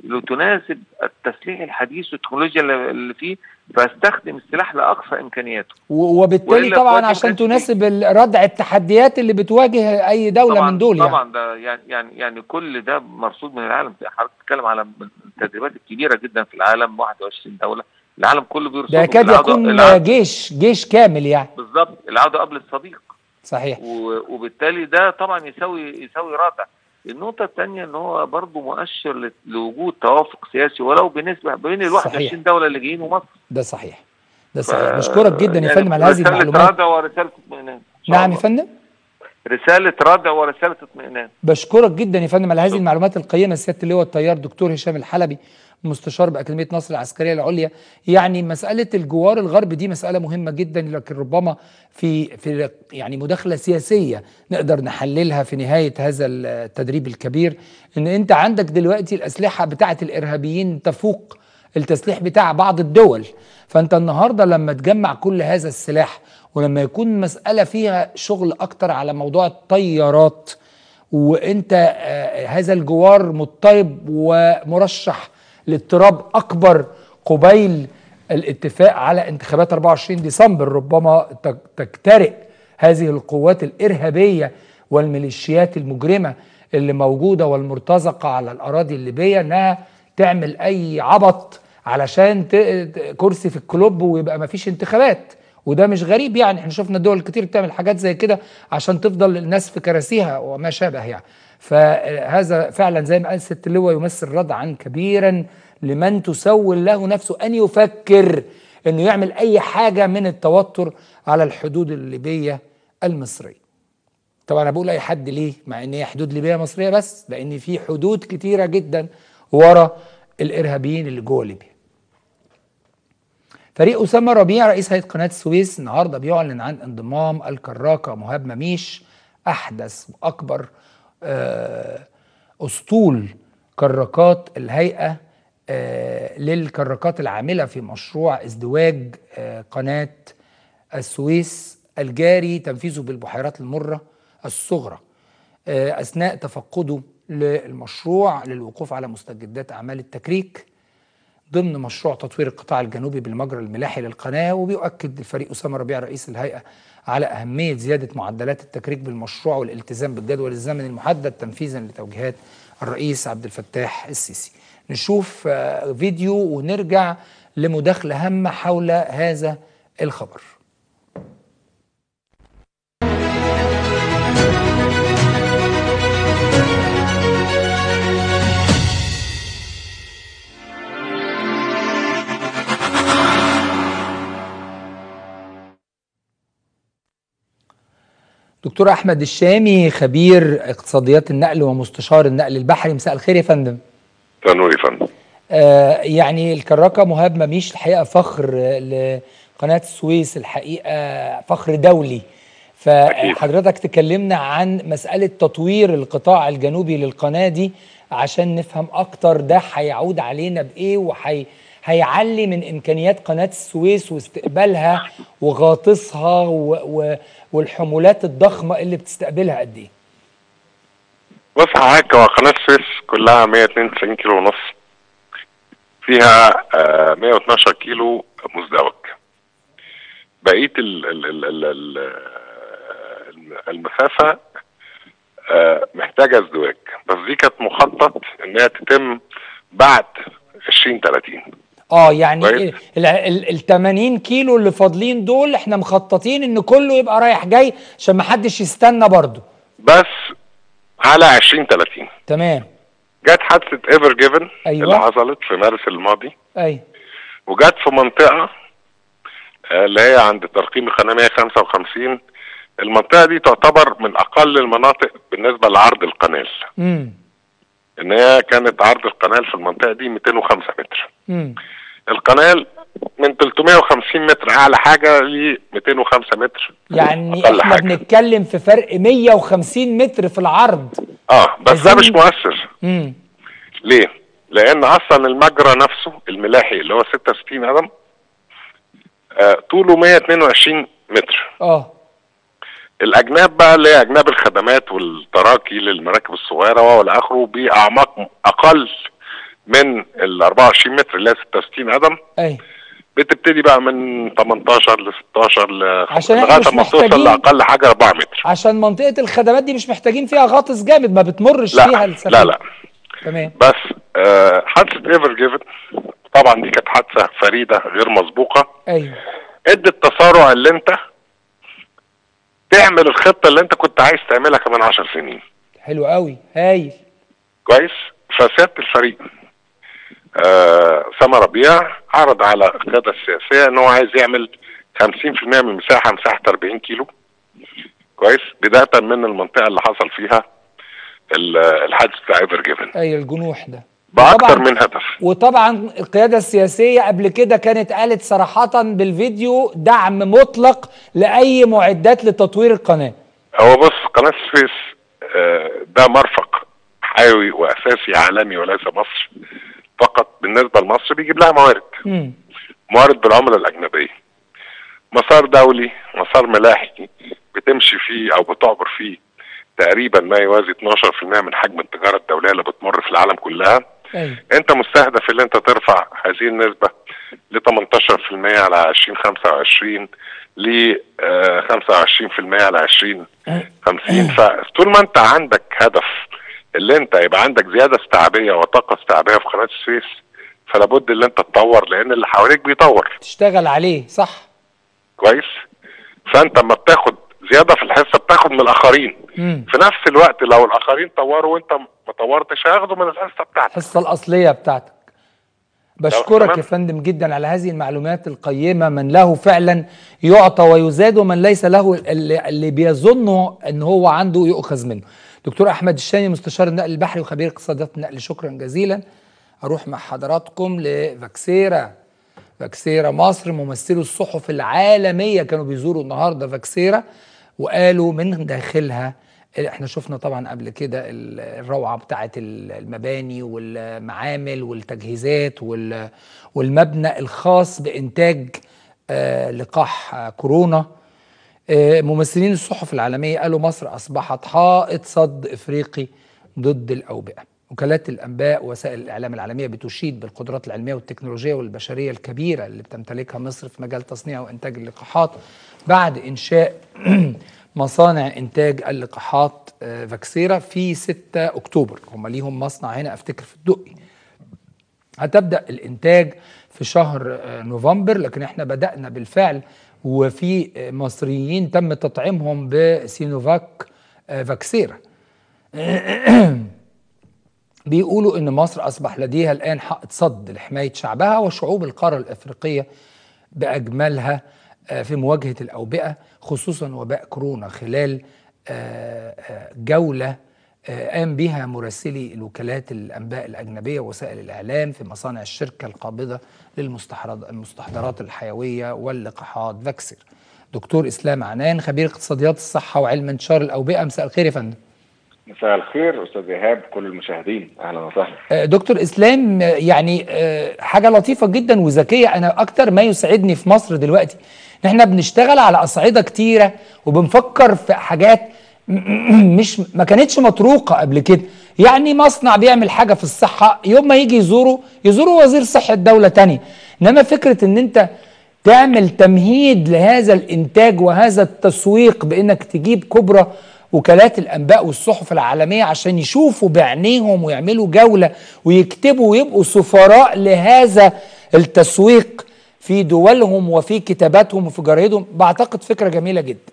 Speaker 5: لتناسب التسليح الحديث والتكنولوجيا اللي اللي فيه فاستخدم السلاح لاقصى امكانياته
Speaker 1: و- وبالتالي
Speaker 5: وإلا
Speaker 1: طبعا
Speaker 5: قوات
Speaker 1: عشان
Speaker 5: الجيش دي-
Speaker 1: تناسب ال- ردع التحديات اللي بتواجه اي دوله
Speaker 5: طبعا
Speaker 1: من دول يعني
Speaker 5: طبعا ده يعني يعني يعني كل ده مرصود من العالم حضرتك بتتكلم على التدريبات الكبيره جدا في العالم 21 دوله العالم كله بيرصد
Speaker 1: ده يكاد يكون جيش جيش كامل يعني
Speaker 5: بالظبط العوده قبل الصديق
Speaker 1: صحيح
Speaker 5: و- وبالتالي ده طبعا يساوي يساوي رادع النقطة الثانية ان هو برضه مؤشر ل- لوجود توافق سياسي ولو بنسبة بين ال
Speaker 1: صحيح.
Speaker 5: 21 دولة اللي جايين ومصر
Speaker 1: ده صحيح ده صحيح بشكرك جدا يا فندم على هذه
Speaker 5: رسالة
Speaker 1: المعلومات
Speaker 5: رادع ورسالة اطمئنان إن شاء
Speaker 1: نعم يا
Speaker 5: الله.
Speaker 1: فندم
Speaker 5: رسالة رادع ورسالة اطمئنان
Speaker 1: بشكرك جدا يا فندم على هذه
Speaker 5: شكرا.
Speaker 1: المعلومات القيمه سياده اللواء الطيار دكتور هشام الحلبي مستشار باكاديميه نصر العسكريه العليا يعني مساله الجوار الغرب دي مساله مهمه جدا لكن ربما في في يعني مداخله سياسيه نقدر نحللها في نهايه هذا التدريب الكبير ان انت عندك دلوقتي الاسلحه بتاعه الارهابيين تفوق التسليح بتاع بعض الدول فانت النهارده لما تجمع كل هذا السلاح ولما يكون مساله فيها شغل اكتر على موضوع الطيارات وانت آه، هذا الجوار مضطرب ومرشح لاضطراب اكبر قبيل الاتفاق على انتخابات 24 ديسمبر ربما تك- تجترئ هذه القوات الارهابيه والميليشيات المجرمه اللي موجوده والمرتزقه على الاراضي الليبيه انها تعمل اي عبط علشان ت- ت- كرسي في الكلوب ويبقى ما فيش انتخابات وده مش غريب يعني احنا شفنا دول كتير بتعمل حاجات زي كده عشان تفضل الناس في كراسيها وما شابه يعني فهذا فعلا زي ما قال ست اللواء يمثل ردعا كبيرا لمن تسول له نفسه ان يفكر انه يعمل اي حاجه من التوتر على الحدود الليبيه المصريه. طبعا انا بقول اي حد ليه؟ مع ان هي حدود ليبيه مصريه بس لان في حدود كتيره جدا ورا الارهابيين اللي جوه ليبيا. فريق اسامه ربيع رئيس هيئه قناه السويس النهارده بيعلن عن انضمام الكراكه مهاب مميش احدث واكبر آه، اسطول كراكات الهيئه آه، للكراكات العامله في مشروع ازدواج آه، قناه السويس الجاري تنفيذه بالبحيرات المره الصغرى آه، اثناء تفقده للمشروع للوقوف على مستجدات اعمال التكريك ضمن مشروع تطوير القطاع الجنوبي بالمجرى الملاحي للقناه وبيؤكد الفريق اسامه ربيع رئيس الهيئه على اهميه زياده معدلات التكريك بالمشروع والالتزام بالجدول الزمني المحدد تنفيذا لتوجيهات الرئيس عبد الفتاح السيسي. نشوف آه، فيديو ونرجع لمداخله هامه حول هذا الخبر. دكتور احمد الشامي خبير اقتصاديات النقل ومستشار النقل البحري مساء الخير يا فندم
Speaker 6: تنوري فندم
Speaker 1: آه يعني الكراكه مهاب مميش الحقيقه فخر آه، لقناه السويس الحقيقه فخر دولي فحضرتك تكلمنا عن مساله تطوير القطاع الجنوبي للقناه دي عشان نفهم اكتر ده هيعود علينا بايه وهي هيعلي من امكانيات قناه السويس واستقبالها وغاطسها و و والحمولات الضخمه اللي بتستقبلها قد ايه
Speaker 6: بص حضرتك هو قناة السويس كلها 192 كيلو ونص فيها آه 112 كيلو مزدوج بقية ال ال ال ال ال المسافة آه محتاجة ازدواج بس دي كانت مخطط انها تتم بعد 2030
Speaker 1: اه يعني
Speaker 6: كويس.
Speaker 1: ال ال- ال 80 كيلو اللي فاضلين دول احنا مخططين ان كله يبقى رايح جاي عشان ما حدش يستنى برضه
Speaker 6: بس على 2030
Speaker 1: تمام
Speaker 6: جت حادثة ايفر جيفن
Speaker 1: أيوة.
Speaker 6: اللي حصلت في مارس الماضي
Speaker 1: اي
Speaker 6: وجت في منطقة آه، اللي هي عند ترقيم القناة 155 المنطقة دي تعتبر من أقل المناطق بالنسبة لعرض القنال
Speaker 1: امم
Speaker 6: إن هي كانت عرض القنال في المنطقة دي 205 متر
Speaker 1: امم
Speaker 6: القنال من 350 متر أعلى حاجة ل 205 متر
Speaker 1: يعني
Speaker 6: أقل
Speaker 1: احنا
Speaker 6: حاجة.
Speaker 1: بنتكلم في فرق 150 متر في العرض
Speaker 6: اه بس ده
Speaker 1: عايزين-
Speaker 6: مش مؤثر
Speaker 1: امم
Speaker 6: ليه؟ لأن أصلا المجرى نفسه الملاحي اللي هو 66 قدم آه طوله 122 متر
Speaker 1: اه
Speaker 6: الاجناب بقى اللي هي اجناب الخدمات والتراكي للمراكب الصغيره والى اخره باعماق اقل من ال 24 متر اللي هي 66 قدم
Speaker 1: اي
Speaker 6: بتبتدي بقى من 18 ل 16 ل
Speaker 1: عشان إحنا
Speaker 6: لغايه
Speaker 1: مش
Speaker 6: ما توصل
Speaker 1: محتاجين-
Speaker 6: لاقل حاجه 4 متر
Speaker 1: عشان منطقه الخدمات دي مش محتاجين فيها غاطس جامد ما بتمرش
Speaker 6: لا
Speaker 1: فيها السفينه
Speaker 6: لا لا
Speaker 1: تمام
Speaker 6: بس آه حادثه ايفر جيفن طبعا دي كانت حادثه فريده غير مسبوقه
Speaker 1: ايوه
Speaker 6: ادي التسارع اللي انت تعمل الخطه اللي انت كنت عايز تعملها كمان 10 سنين
Speaker 1: حلو قوي هايل
Speaker 6: كويس فسياده الفريق آه سما ربيع عرض على القياده السياسيه ان هو عايز يعمل 50% من المساحه مساحه 40 كيلو كويس بدايه من المنطقه اللي حصل فيها ال- الحادث بتاع ايفر جيفن
Speaker 1: ايوه الجنوح ده
Speaker 6: باكتر
Speaker 1: طبعاً-
Speaker 6: من هدف
Speaker 1: وطبعا القيادة السياسية قبل كده كانت قالت صراحة بالفيديو دعم مطلق لأي معدات لتطوير القناة
Speaker 6: هو بص قناه السويس آه ده مرفق حيوي واساسي عالمي وليس مصر فقط بالنسبه لمصر بيجيب لها موارد
Speaker 1: مم.
Speaker 6: موارد بالعملة الأجنبية مسار دولي مسار ملاحي بتمشي فيه أو بتعبر فيه تقريبا ما يوازي 12% من حجم التجارة الدولية اللي بتمر في العالم كلها
Speaker 1: أيوة.
Speaker 6: أنت مستهدف اللي أنت ترفع هذه النسبة ل 18% على 2025 ل آه، 25% على 2050 فطول ما أنت عندك هدف اللي أنت يبقى عندك زيادة استيعابية وطاقة استيعابية في قناة السويس فلا بد اللي أنت تطور لأن اللي حواليك بيطور
Speaker 1: تشتغل عليه صح
Speaker 6: كويس فانت اما بتاخد زياده في الحصه بتاخد من الاخرين
Speaker 1: مم.
Speaker 6: في نفس الوقت لو الاخرين طوروا وانت ما طورتش هياخدوا من الحصه بتاعتك
Speaker 1: الحصه الاصليه بتاعتك بشكرك
Speaker 6: تمام.
Speaker 1: يا فندم جدا على هذه المعلومات القيمه من له فعلا يعطى ويزاد ومن ليس له اللي, اللي بيظنه ان هو عنده يؤخذ منه دكتور احمد الشامي مستشار النقل البحري وخبير اقتصاديات النقل شكرا جزيلا اروح مع حضراتكم لفاكسيرا فاكسيرا مصر ممثلو الصحف العالميه كانوا بيزوروا النهارده فاكسيرا وقالوا من داخلها احنا شفنا طبعا قبل كده ال- الروعه بتاعه المباني والمعامل والتجهيزات وال- والمبنى الخاص بانتاج آه، لقاح آه، كورونا آه، ممثلين الصحف العالميه قالوا مصر اصبحت حائط صد افريقي ضد الاوبئه وكالات الانباء ووسائل الاعلام العالميه بتشيد بالقدرات العلميه والتكنولوجيه والبشريه الكبيره اللي بتمتلكها مصر في مجال تصنيع وانتاج اللقاحات بعد انشاء مصانع انتاج اللقاحات آه، فاكسيرا في 6 اكتوبر هم ليهم مصنع هنا افتكر في الدقي هتبدا الانتاج في شهر آه، نوفمبر لكن احنا بدانا بالفعل وفي آه، مصريين تم تطعيمهم بسينوفاك آه، فاكسيرا بيقولوا ان مصر اصبح لديها الان حائط صد لحمايه شعبها وشعوب القاره الافريقيه باجملها آه، في مواجهه الاوبئه خصوصا وباء كورونا خلال آه، آه، جوله آه، قام بها مراسلي الوكالات الانباء الاجنبيه ووسائل الاعلام في مصانع الشركه القابضه للمستحضرات المستحضرات الحيويه واللقاحات فاكسير. دكتور اسلام عنان خبير اقتصاديات الصحه وعلم انتشار الاوبئه مساء الخير يا فندم.
Speaker 7: مساء الخير استاذ ايهاب كل المشاهدين اهلا وسهلا
Speaker 1: آه، دكتور اسلام آه، يعني آه، حاجه لطيفه جدا وذكيه انا اكتر ما يسعدني في مصر دلوقتي ان احنا بنشتغل على اصعده كتيره وبنفكر في حاجات م- م- مش ما كانتش مطروقه قبل كده يعني مصنع بيعمل حاجه في الصحه يوم ما يجي يزوره يزوره وزير صحه دوله تانية انما فكره ان انت تعمل تمهيد لهذا الانتاج وهذا التسويق بانك تجيب كبرى وكالات الانباء والصحف العالميه عشان يشوفوا بعينيهم ويعملوا جوله ويكتبوا ويبقوا سفراء لهذا التسويق في دولهم وفي كتاباتهم وفي جرايدهم بعتقد فكره جميله جدا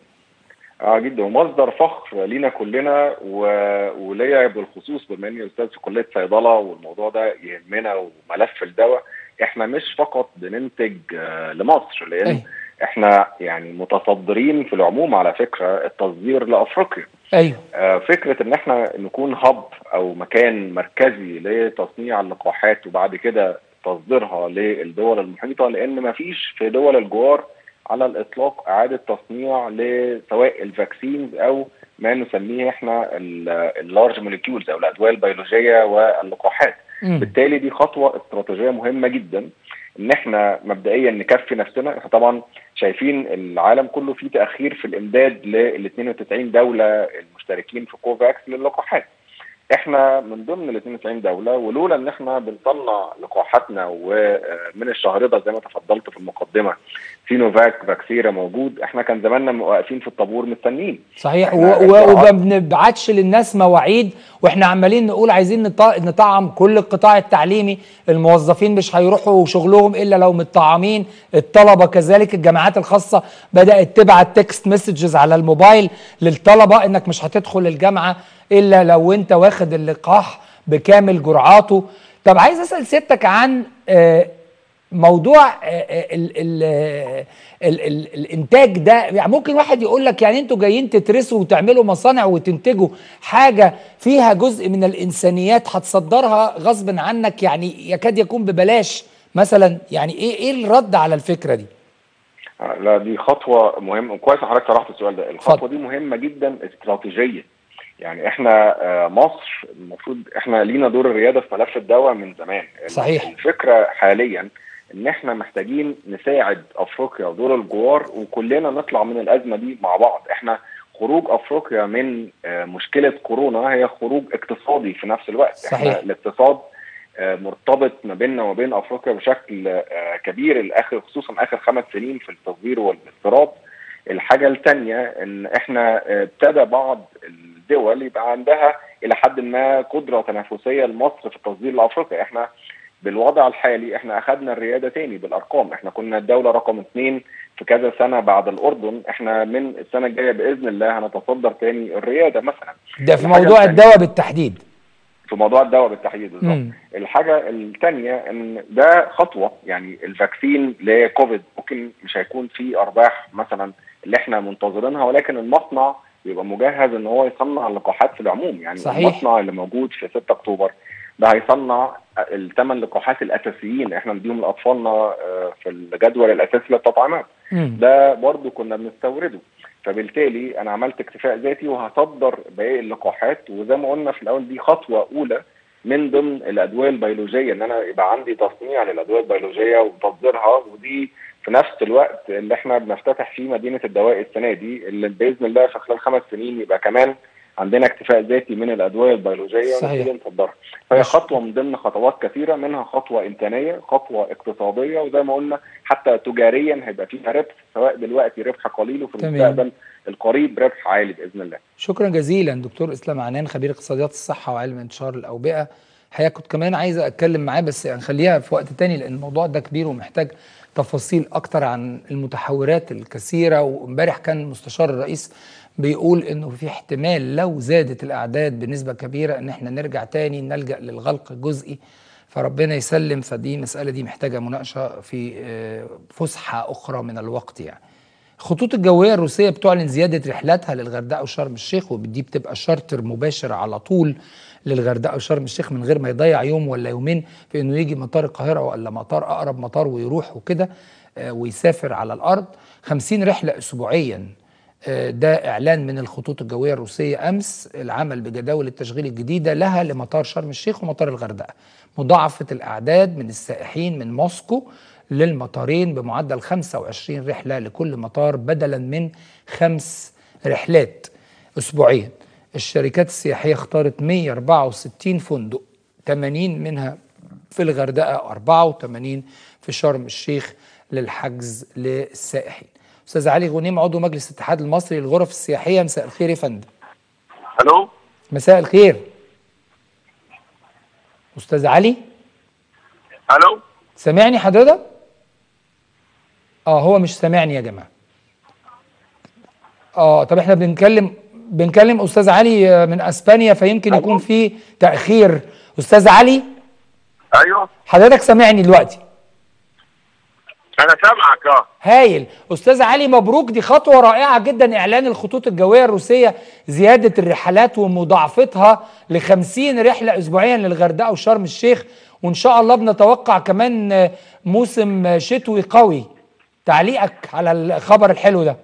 Speaker 7: اه جدا ومصدر فخر لينا كلنا و... وليا بالخصوص بما اني استاذ في كليه صيدله والموضوع ده يهمنا وملف الدواء احنا مش فقط بننتج آه لمصر لان
Speaker 1: أيوة.
Speaker 7: احنا يعني متصدرين في العموم على فكره التصدير لافريقيا
Speaker 1: ايوه
Speaker 7: آه، فكره ان احنا نكون هب او مكان مركزي لتصنيع اللقاحات وبعد كده تصديرها للدول المحيطه لان ما فيش في دول الجوار على الاطلاق اعاده تصنيع لسواء الفاكسينز او ما نسميه احنا اللارج موليكيولز او الادويه البيولوجيه واللقاحات
Speaker 1: مم.
Speaker 7: بالتالي دي خطوه استراتيجيه مهمه جدا ان احنا مبدئيا نكفي نفسنا احنا طبعا شايفين العالم كله فيه تاخير في الامداد لل 92 دوله المشتركين في كوفاكس للقاحات احنا من ضمن ال 92 دوله ولولا ان احنا بنطلع لقاحاتنا ومن الشهرده زي ما تفضلت في المقدمه سينوفاك فاكسيرا موجود احنا كان زماننا واقفين في الطابور مستنيين
Speaker 1: صحيح و-
Speaker 7: إحنا
Speaker 1: و- وما
Speaker 7: الجرعات-
Speaker 1: بنبعتش للناس مواعيد واحنا عمالين نقول عايزين نط- نطعم كل القطاع التعليمي الموظفين مش هيروحوا شغلهم الا لو متطعمين الطلبه كذلك الجامعات الخاصه بدات تبعت تكست مسجز على الموبايل للطلبه انك مش هتدخل الجامعه الا لو انت واخد اللقاح بكامل جرعاته طب عايز اسال سيادتك عن آه، موضوع آه، آه، ال ال آه، ال ال الانتاج ده يعني ممكن واحد يقول لك يعني انتوا جايين تترسوا وتعملوا مصانع وتنتجوا حاجه فيها جزء من الانسانيات هتصدرها غصب عنك يعني يكاد يكون ببلاش مثلا يعني ايه ايه الرد على الفكره دي؟
Speaker 7: آه، لا دي خطوه مهمه كويس إن حضرتك طرحت السؤال ده الخطوه
Speaker 1: اتفضل.
Speaker 7: دي مهمه جدا استراتيجيه يعني احنا آه، مصر المفروض احنا لينا دور الرياده في ملف الدواء من زمان
Speaker 1: صحيح.
Speaker 7: الفكره حاليا ان احنا محتاجين نساعد افريقيا ودول الجوار وكلنا نطلع من الازمه دي مع بعض احنا خروج افريقيا من آه، مشكله كورونا هي خروج اقتصادي في نفس الوقت
Speaker 1: صحيح.
Speaker 7: احنا الاقتصاد آه، مرتبط ما بيننا وما بين افريقيا بشكل آه، كبير الاخر خصوصا اخر خمس سنين في التصدير والاستيراد الحاجه الثانيه ان احنا آه، ابتدى بعض الدول يبقى عندها الى حد ما قدره تنافسيه لمصر في التصدير لافريقيا احنا بالوضع الحالي احنا اخذنا الرياده تاني بالارقام احنا كنا الدوله رقم اثنين في كذا سنه بعد الاردن احنا من السنه الجايه باذن الله هنتصدر تاني الرياده مثلا
Speaker 1: ده في
Speaker 7: الحاجة
Speaker 1: موضوع
Speaker 7: التانية-
Speaker 1: الدواء بالتحديد
Speaker 7: في موضوع الدواء بالتحديد بالظبط
Speaker 1: مم.
Speaker 7: الحاجه الثانيه ان ده خطوه يعني الفاكسين لكوفيد ممكن مش هيكون فيه ارباح مثلا اللي احنا منتظرينها ولكن المصنع يبقى مجهز ان هو يصنع اللقاحات في العموم يعني
Speaker 1: صحيح.
Speaker 7: المصنع اللي موجود في 6 اكتوبر ده هيصنع الثمان لقاحات الاساسيين احنا نديهم لاطفالنا آه، في الجدول الاساسي للتطعيمات
Speaker 1: مم.
Speaker 7: ده برضو كنا بنستورده فبالتالي انا عملت اكتفاء ذاتي وهصدر باقي اللقاحات وزي ما قلنا في الاول دي خطوه اولى من ضمن الادويه البيولوجيه ان انا يبقى عندي تصنيع للادويه البيولوجيه وتصديرها ودي في نفس الوقت اللي احنا بنفتتح فيه مدينه الدواء السنه دي اللي باذن الله في خلال خمس سنين يبقى كمان عندنا اكتفاء ذاتي من الادويه البيولوجيه
Speaker 1: صحيح.
Speaker 7: ونبتدي نصدرها فهي
Speaker 1: مش-
Speaker 7: خطوه من ضمن خطوات كثيره منها خطوه انسانيه خطوه اقتصاديه وزي ما قلنا حتى تجاريا هيبقى فيها ربح سواء دلوقتي ربح قليل وفي
Speaker 1: تمام.
Speaker 7: المستقبل القريب ربح عالي باذن الله
Speaker 1: شكرا جزيلا دكتور اسلام عنان خبير اقتصاديات الصحه وعلم انتشار الاوبئه الحقيقه كنت كمان عايز اتكلم معاه بس هنخليها في وقت تاني لان الموضوع ده كبير ومحتاج تفاصيل اكتر عن المتحورات الكثيره وامبارح كان مستشار الرئيس بيقول انه في احتمال لو زادت الاعداد بنسبه كبيره ان احنا نرجع تاني نلجا للغلق الجزئي فربنا يسلم فدي المساله دي محتاجه مناقشه في آه، فسحه اخرى من الوقت يعني الخطوط الجويه الروسيه بتعلن زياده رحلاتها للغردقه وشرم الشيخ ودي بتبقى شارتر مباشر على طول للغردقه وشرم الشيخ من غير ما يضيع يوم ولا يومين في انه يجي مطار القاهره ولا مطار اقرب مطار ويروح وكده آه، ويسافر على الارض 50 رحله اسبوعيا آه، ده اعلان من الخطوط الجويه الروسيه امس العمل بجداول التشغيل الجديده لها لمطار شرم الشيخ ومطار الغردقه مضاعفه الاعداد من السائحين من موسكو للمطارين بمعدل 25 رحله لكل مطار بدلا من خمس رحلات اسبوعيا الشركات السياحيه اختارت 164 فندق 80 منها في الغردقه 84 في شرم الشيخ للحجز للسائحين استاذ علي غنيم عضو مجلس الاتحاد المصري للغرف السياحيه مساء الخير يا فندم
Speaker 8: الو
Speaker 1: مساء الخير استاذ علي
Speaker 8: الو
Speaker 1: سامعني حضرتك اه هو مش سامعني يا جماعه اه طب احنا بنتكلم بنكلم استاذ علي آه، من اسبانيا فيمكن يكون في تاخير استاذ علي
Speaker 8: ايوه
Speaker 1: حضرتك سامعني دلوقتي
Speaker 8: انا سامعك اه
Speaker 1: هايل استاذ علي مبروك دي خطوه رائعه جدا اعلان الخطوط الجويه الروسيه زياده الرحلات ومضاعفتها ل 50 رحله اسبوعيا للغردقه وشرم الشيخ وان شاء الله بنتوقع كمان آه، موسم آه، شتوي قوي تعليقك على الخبر الحلو ده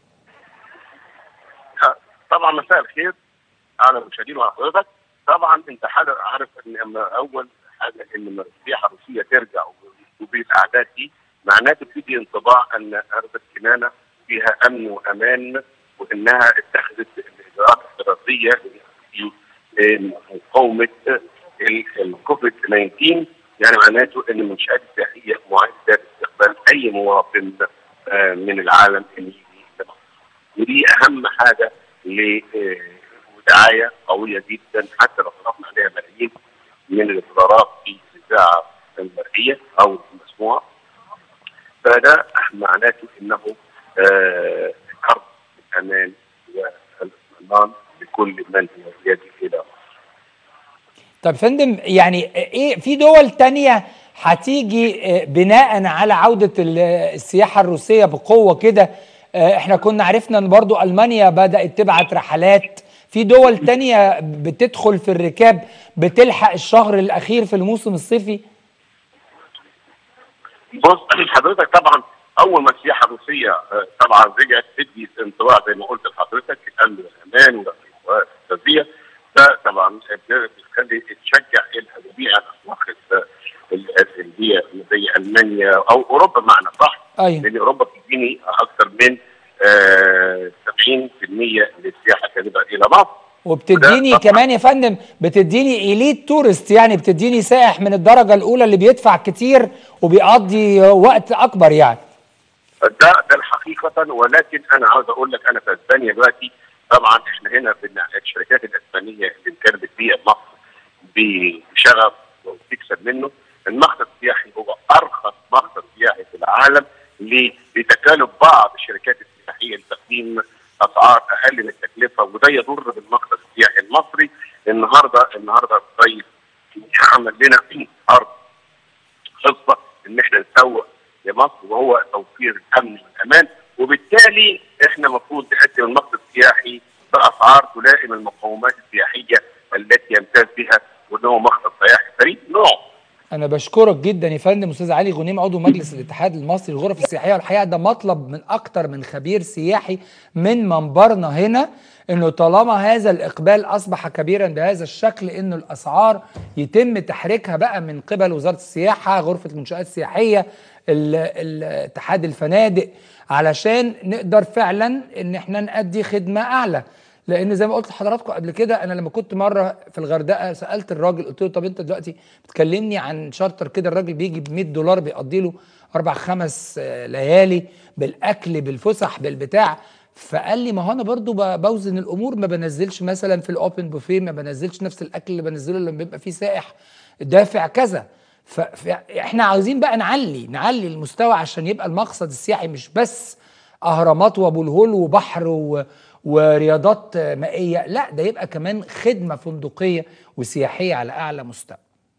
Speaker 8: طبعا مساء الخير على المشاهدين وحضرتك طبعا انت حضر- عارف ان اما اول حاجه ان لما السياحه الروسيه ترجع وبالاعداد دي معناته بتدي انطباع ان ارض الكنانه فيها امن وامان وانها اتخذت الاجراءات الاحترازيه في مقاومه ال- الكوفيد 19 يعني معناته ان المنشات السياحيه معده لاستقبال اي مواطن آه، من العالم اللي يجي لمصر. ودي اهم حاجه لدعايه قويه جدا حتى لو صرفنا عليها ملايين من الدولارات في الاذاعه المرئيه او المسموعه فده معناته انه آه، حرب الامان والاطمئنان لكل من هو يجي الى مصر.
Speaker 1: طب يا فندم يعني ايه في دول تانية هتيجي آه، بناء على عودة ال- السياحة الروسية بقوة كده آه، احنا كنا عرفنا ان برضو المانيا بدأت تبعت رحلات في دول تانية بتدخل في الركاب بتلحق الشهر الاخير في الموسم الصيفي
Speaker 8: بص حضرتك طبعا اول ما السياحه الروسيه آه، طبعا رجعت تدي انطباع زي ما قلت لحضرتك الامن والامان والتغذيه ده طبعا بتخلي تشجع الهجوميه على الاسواق ال- ال- اللي هي زي المانيا او اوروبا بمعنى صح
Speaker 1: ايوه
Speaker 8: لان اوروبا بتديني اكثر من آه 70% للسياحه كذبه الى مصر
Speaker 1: وبتديني
Speaker 8: وده طبعاً-
Speaker 1: كمان يا فندم بتديني إليت تورست يعني بتديني سائح من الدرجة الأولى اللي بيدفع كتير وبيقضي وقت أكبر يعني
Speaker 8: ده ده الحقيقة ولكن أنا عاوز أقول لك أنا في أسبانيا دلوقتي طبعا إحنا هنا في الع- الشركات الأسبانية اللي كانت بتبيع مصر بشغف وبتكسب منه المقصد السياحي هو ارخص مقصد سياحي في العالم ل- لتكالب بعض الشركات السياحيه لتقديم اسعار اقل من التكلفه وده يضر بالمقصد السياحي المصري النهارده النهارده الرئيس عمل لنا ارض خطه ان احنا نسوق لمصر وهو توفير الامن والامان وبالتالي احنا المفروض نقدم المقصد السياحي باسعار تلائم المقومات السياحيه التي يمتاز بها وان هو مقصد سياحي فريد نوع
Speaker 1: انا بشكرك جدا يا فندم استاذ علي غنيم عضو مجلس الاتحاد المصري للغرف السياحيه والحقيقه ده مطلب من اكتر من خبير سياحي من منبرنا هنا انه طالما هذا الاقبال اصبح كبيرا بهذا الشكل انه الاسعار يتم تحريكها بقى من قبل وزاره السياحه غرفه المنشات السياحيه ال- ال- اتحاد الفنادق علشان نقدر فعلا ان احنا نأدي خدمه اعلى لان زي ما قلت لحضراتكم قبل كده انا لما كنت مره في الغردقه سالت الراجل قلت له طب انت دلوقتي بتكلمني عن شارتر كده الراجل بيجي ب 100 دولار بيقضي له اربع خمس آه، ليالي بالاكل بالفسح بالبتاع فقال لي ما هو انا برضو ب- بوزن الامور ما بنزلش مثلا في الاوبن بوفيه ما بنزلش نفس الاكل اللي بنزله لما بيبقى فيه سائح دافع كذا ف- فاحنا عاوزين بقى نعلي نعلي المستوى عشان يبقى المقصد السياحي مش بس اهرامات وابو الهول وبحر و... ورياضات مائيه لا ده يبقى كمان خدمه فندقيه وسياحيه على اعلى مستوى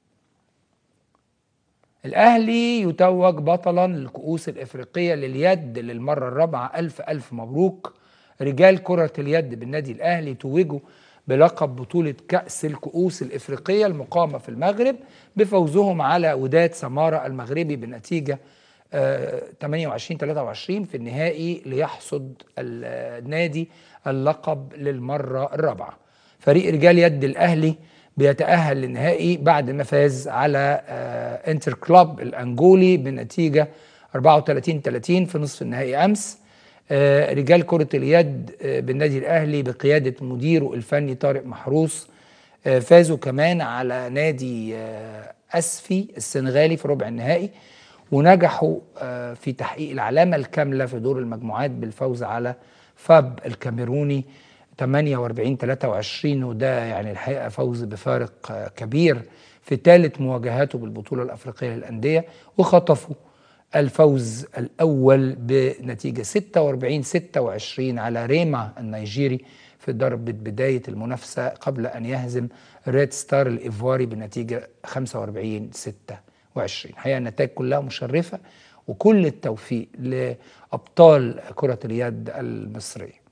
Speaker 1: الاهلي يتوج بطلا للكؤوس الافريقيه لليد للمره الرابعه الف الف مبروك رجال كره اليد بالنادي الاهلي توجوا بلقب بطوله كاس الكؤوس الافريقيه المقامه في المغرب بفوزهم على وداد سماره المغربي بنتيجه آه، 28 23 في النهائي ليحصد النادي اللقب للمره الرابعه. فريق رجال يد الاهلي بيتاهل للنهائي بعد ما فاز على آه، انتر كلوب الانجولي بنتيجه 34 30 في نصف النهائي امس. آه، رجال كره اليد آه، بالنادي الاهلي بقياده مديره الفني طارق محروس آه، فازوا كمان على نادي آه، اسفي السنغالي في ربع النهائي ونجحوا آه، في تحقيق العلامة الكاملة في دور المجموعات بالفوز على فاب الكاميروني 48 23 وده يعني الحقيقة فوز بفارق آه، كبير في ثالث مواجهاته بالبطولة الأفريقية للأندية وخطفوا الفوز الأول بنتيجة 46 26 على ريما النيجيري في ضربة بداية المنافسة قبل أن يهزم ريد ستار الإيفواري بنتيجة 45 26 الحقيقة النتائج كلها مشرفة وكل التوفيق لأبطال كرة اليد المصرية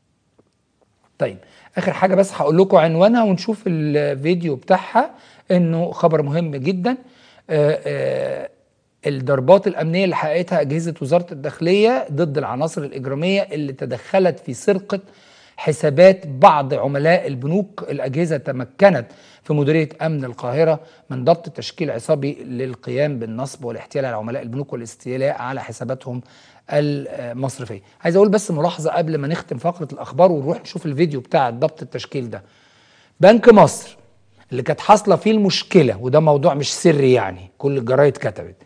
Speaker 1: طيب اخر حاجه بس هقول لكم عنوانها ونشوف الفيديو بتاعها انه خبر مهم جدا آه، آه، الضربات الامنيه اللي حققتها اجهزه وزاره الداخليه ضد العناصر الاجراميه اللي تدخلت في سرقه حسابات بعض عملاء البنوك الاجهزه تمكنت في مديريه امن القاهره من ضبط تشكيل عصابي للقيام بالنصب والاحتيال على عملاء البنوك والاستيلاء على حساباتهم المصرفيه. عايز اقول بس ملاحظه قبل ما نختم فقره الاخبار ونروح نشوف الفيديو بتاع ضبط التشكيل ده. بنك مصر اللي كانت حاصله فيه المشكله وده موضوع مش سري يعني كل الجرايد كتبت.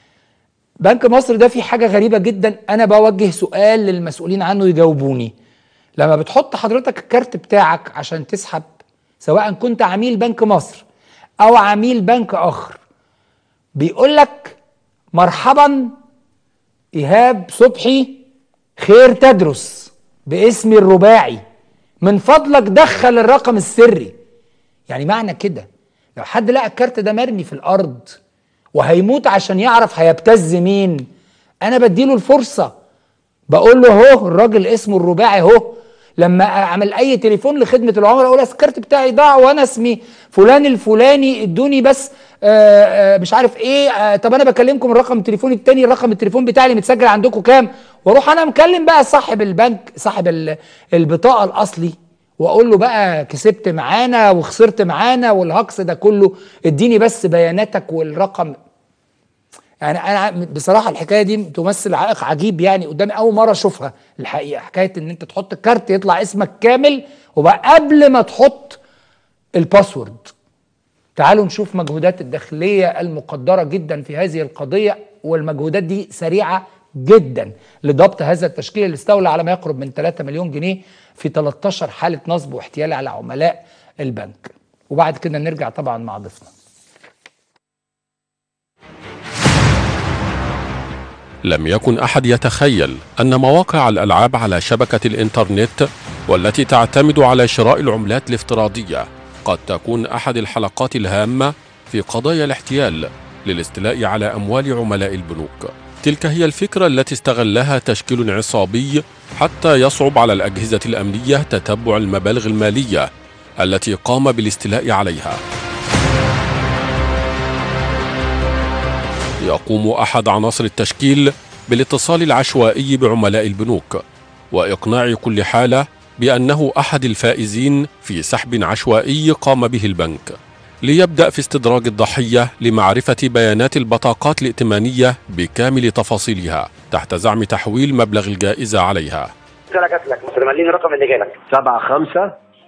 Speaker 1: بنك مصر ده فيه حاجه غريبه جدا انا بوجه سؤال للمسؤولين عنه يجاوبوني. لما بتحط حضرتك الكارت بتاعك عشان تسحب سواء كنت عميل بنك مصر او عميل بنك اخر بيقول لك مرحبا ايهاب صبحي خير تدرس باسمي الرباعي من فضلك دخل الرقم السري يعني معنى كده لو حد لقى الكارت ده مرمي في الارض وهيموت عشان يعرف هيبتز مين انا بديله الفرصه بقول له اهو الراجل اسمه الرباعي اهو لما اعمل اي تليفون لخدمه العملاء اقول الكارت بتاعي ضاع وانا اسمي فلان الفلاني ادوني بس آآ آآ مش عارف ايه آه طب انا بكلمكم الرقم التليفوني التاني الرقم التليفون بتاعي اللي متسجل عندكم كام واروح انا مكلم بقى صاحب البنك صاحب ال- البطاقه الاصلي واقول له بقى كسبت معانا وخسرت معانا والهجص ده كله اديني بس بياناتك والرقم يعني انا بصراحه الحكايه دي تمثل عائق عجيب يعني قدامي اول مره اشوفها الحقيقه حكايه ان انت تحط الكارت يطلع اسمك كامل وبقى قبل ما تحط الباسورد تعالوا نشوف مجهودات الداخليه المقدره جدا في هذه القضيه والمجهودات دي سريعه جدا لضبط هذا التشكيل اللي استولى على ما يقرب من 3 مليون جنيه في 13 حاله نصب واحتيال على عملاء البنك وبعد كده نرجع طبعا مع ضيفنا
Speaker 9: لم يكن أحد يتخيل أن مواقع الألعاب على شبكة الإنترنت والتي تعتمد على شراء العملات الافتراضية قد تكون أحد الحلقات الهامة في قضايا الاحتيال للاستيلاء على أموال عملاء البنوك تلك هي الفكرة التي استغلها تشكيل عصابي حتى يصعب على الأجهزة الأمنية تتبع المبالغ المالية التي قام بالاستيلاء عليها يقوم أحد عناصر التشكيل بالاتصال العشوائي بعملاء البنوك وإقناع كل حالة بأنه أحد الفائزين في سحب عشوائي قام به البنك ليبدأ في استدراج الضحية لمعرفة بيانات البطاقات الائتمانية بكامل تفاصيلها تحت زعم تحويل مبلغ الجائزة عليها
Speaker 10: رسالة جات لك مثلا مليني الرقم اللي جالك
Speaker 11: سبعة خمسة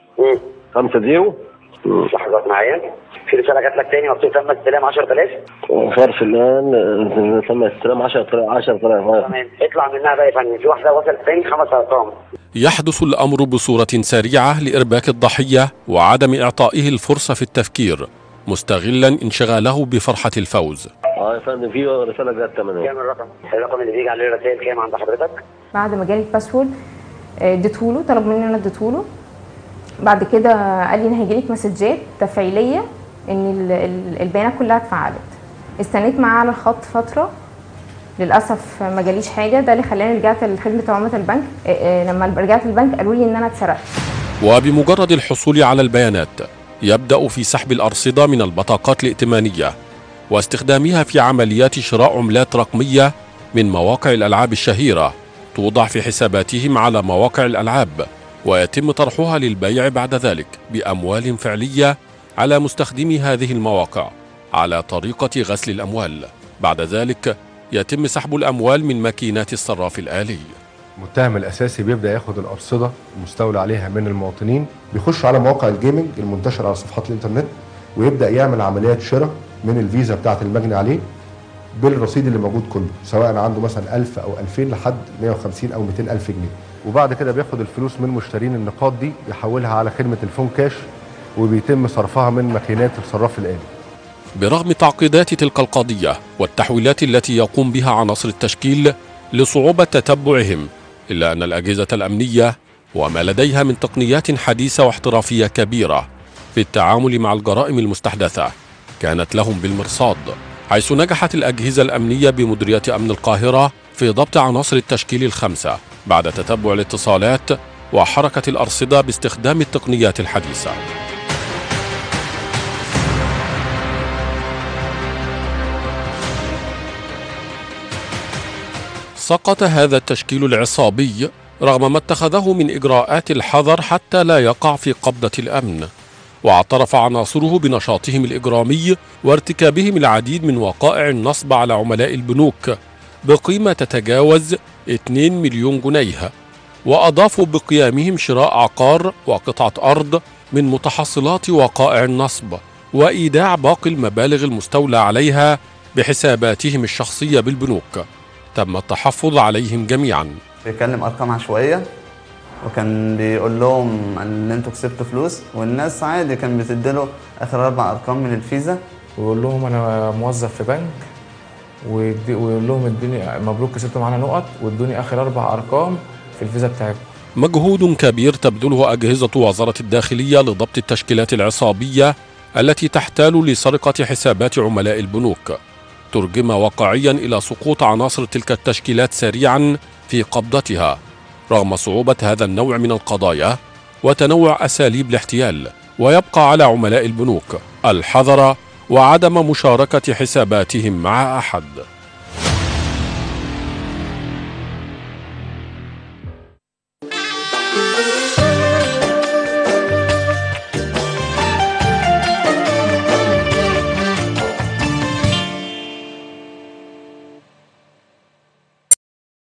Speaker 11: خمسة زيرو
Speaker 10: لحظات معايا في رسالة جات لك تاني مكتوب تم استلام 10000
Speaker 11: صرف الآن آه، تم استلام 10000 10000
Speaker 10: تمام اطلع منها بقى يا فندم في واحدة وصلت تاني خمس ارقام
Speaker 9: يحدث الأمر بصورة سريعة لإرباك الضحية وعدم إعطائه الفرصة في التفكير مستغلا انشغاله بفرحة الفوز
Speaker 11: اه يا فندم في رسالة جت كمان
Speaker 10: كام الرقم؟ الرقم اللي بيجي عليه الرسائل كام عند حضرتك؟
Speaker 12: بعد ما جالي الباسورد آه، اديتهوله طلب مني ان انا اديتهوله بعد كده قال لي ان هيجيلك مسجات تفعيليه ان ال- ال- البيانات كلها اتفعلت استنيت معاه على الخط فتره للاسف ما جاليش حاجه ده اللي خلاني رجعت لخدمه عملاء البنك آه، آه، لما رجعت البنك قالوا لي ان انا اتسرقت
Speaker 9: وبمجرد الحصول على البيانات يبدأ في سحب الأرصدة من البطاقات الائتمانية واستخدامها في عمليات شراء عملات رقمية من مواقع الألعاب الشهيرة توضع في حساباتهم على مواقع الألعاب ويتم طرحها للبيع بعد ذلك بأموال فعلية على مستخدمي هذه المواقع على طريقة غسل الأموال بعد ذلك يتم سحب الأموال من ماكينات الصراف الآلي
Speaker 13: المتهم الاساسي بيبدا ياخد الارصده المستولى عليها من المواطنين بيخش على مواقع الجيمنج المنتشره على صفحات الانترنت ويبدا يعمل عمليات شراء من الفيزا بتاعه المجني عليه بالرصيد اللي موجود كله سواء عنده مثلا 1000 او 2000 لحد 150 او 200 الف جنيه وبعد كده بياخد الفلوس من مشترين النقاط دي يحولها على خدمه الفون كاش وبيتم صرفها من ماكينات الصراف الآلي
Speaker 9: برغم تعقيدات تلك القضية والتحويلات التي يقوم بها عناصر التشكيل لصعوبة تتبعهم إلا أن الأجهزة الأمنية وما لديها من تقنيات حديثة واحترافية كبيرة في التعامل مع الجرائم المستحدثة كانت لهم بالمرصاد حيث نجحت الأجهزة الأمنية بمديرية أمن القاهرة في ضبط عناصر التشكيل الخمسة بعد تتبع الاتصالات وحركة الأرصدة باستخدام التقنيات الحديثة سقط هذا التشكيل العصابي رغم ما اتخذه من إجراءات الحذر حتى لا يقع في قبضة الأمن واعترف عناصره بنشاطهم الإجرامي وارتكابهم العديد من وقائع النصب على عملاء البنوك بقيمة تتجاوز 2 مليون جنيه وأضافوا بقيامهم شراء عقار وقطعة أرض من متحصلات وقائع النصب وإيداع باقي المبالغ المستولى عليها بحساباتهم الشخصية بالبنوك تم التحفظ عليهم جميعا
Speaker 14: بيكلم ارقام عشوائيه وكان بيقول لهم ان انتوا كسبتوا فلوس والناس عادي كان بتديله اخر اربع ارقام من الفيزا
Speaker 15: ويقول لهم انا موظف في بنك ويدي- ويقول لهم ادوني مبروك كسبتوا معانا نقط وادوني اخر اربع ارقام في الفيزا بتاعتكم
Speaker 9: مجهود كبير تبذله أجهزة وزارة الداخلية لضبط التشكيلات العصابية التي تحتال لسرقة حسابات عملاء البنوك ترجم واقعيا إلى سقوط عناصر تلك التشكيلات سريعا في قبضتها رغم صعوبة هذا النوع من القضايا وتنوع أساليب الاحتيال ويبقى على عملاء البنوك الحذر وعدم مشاركة حساباتهم مع أحد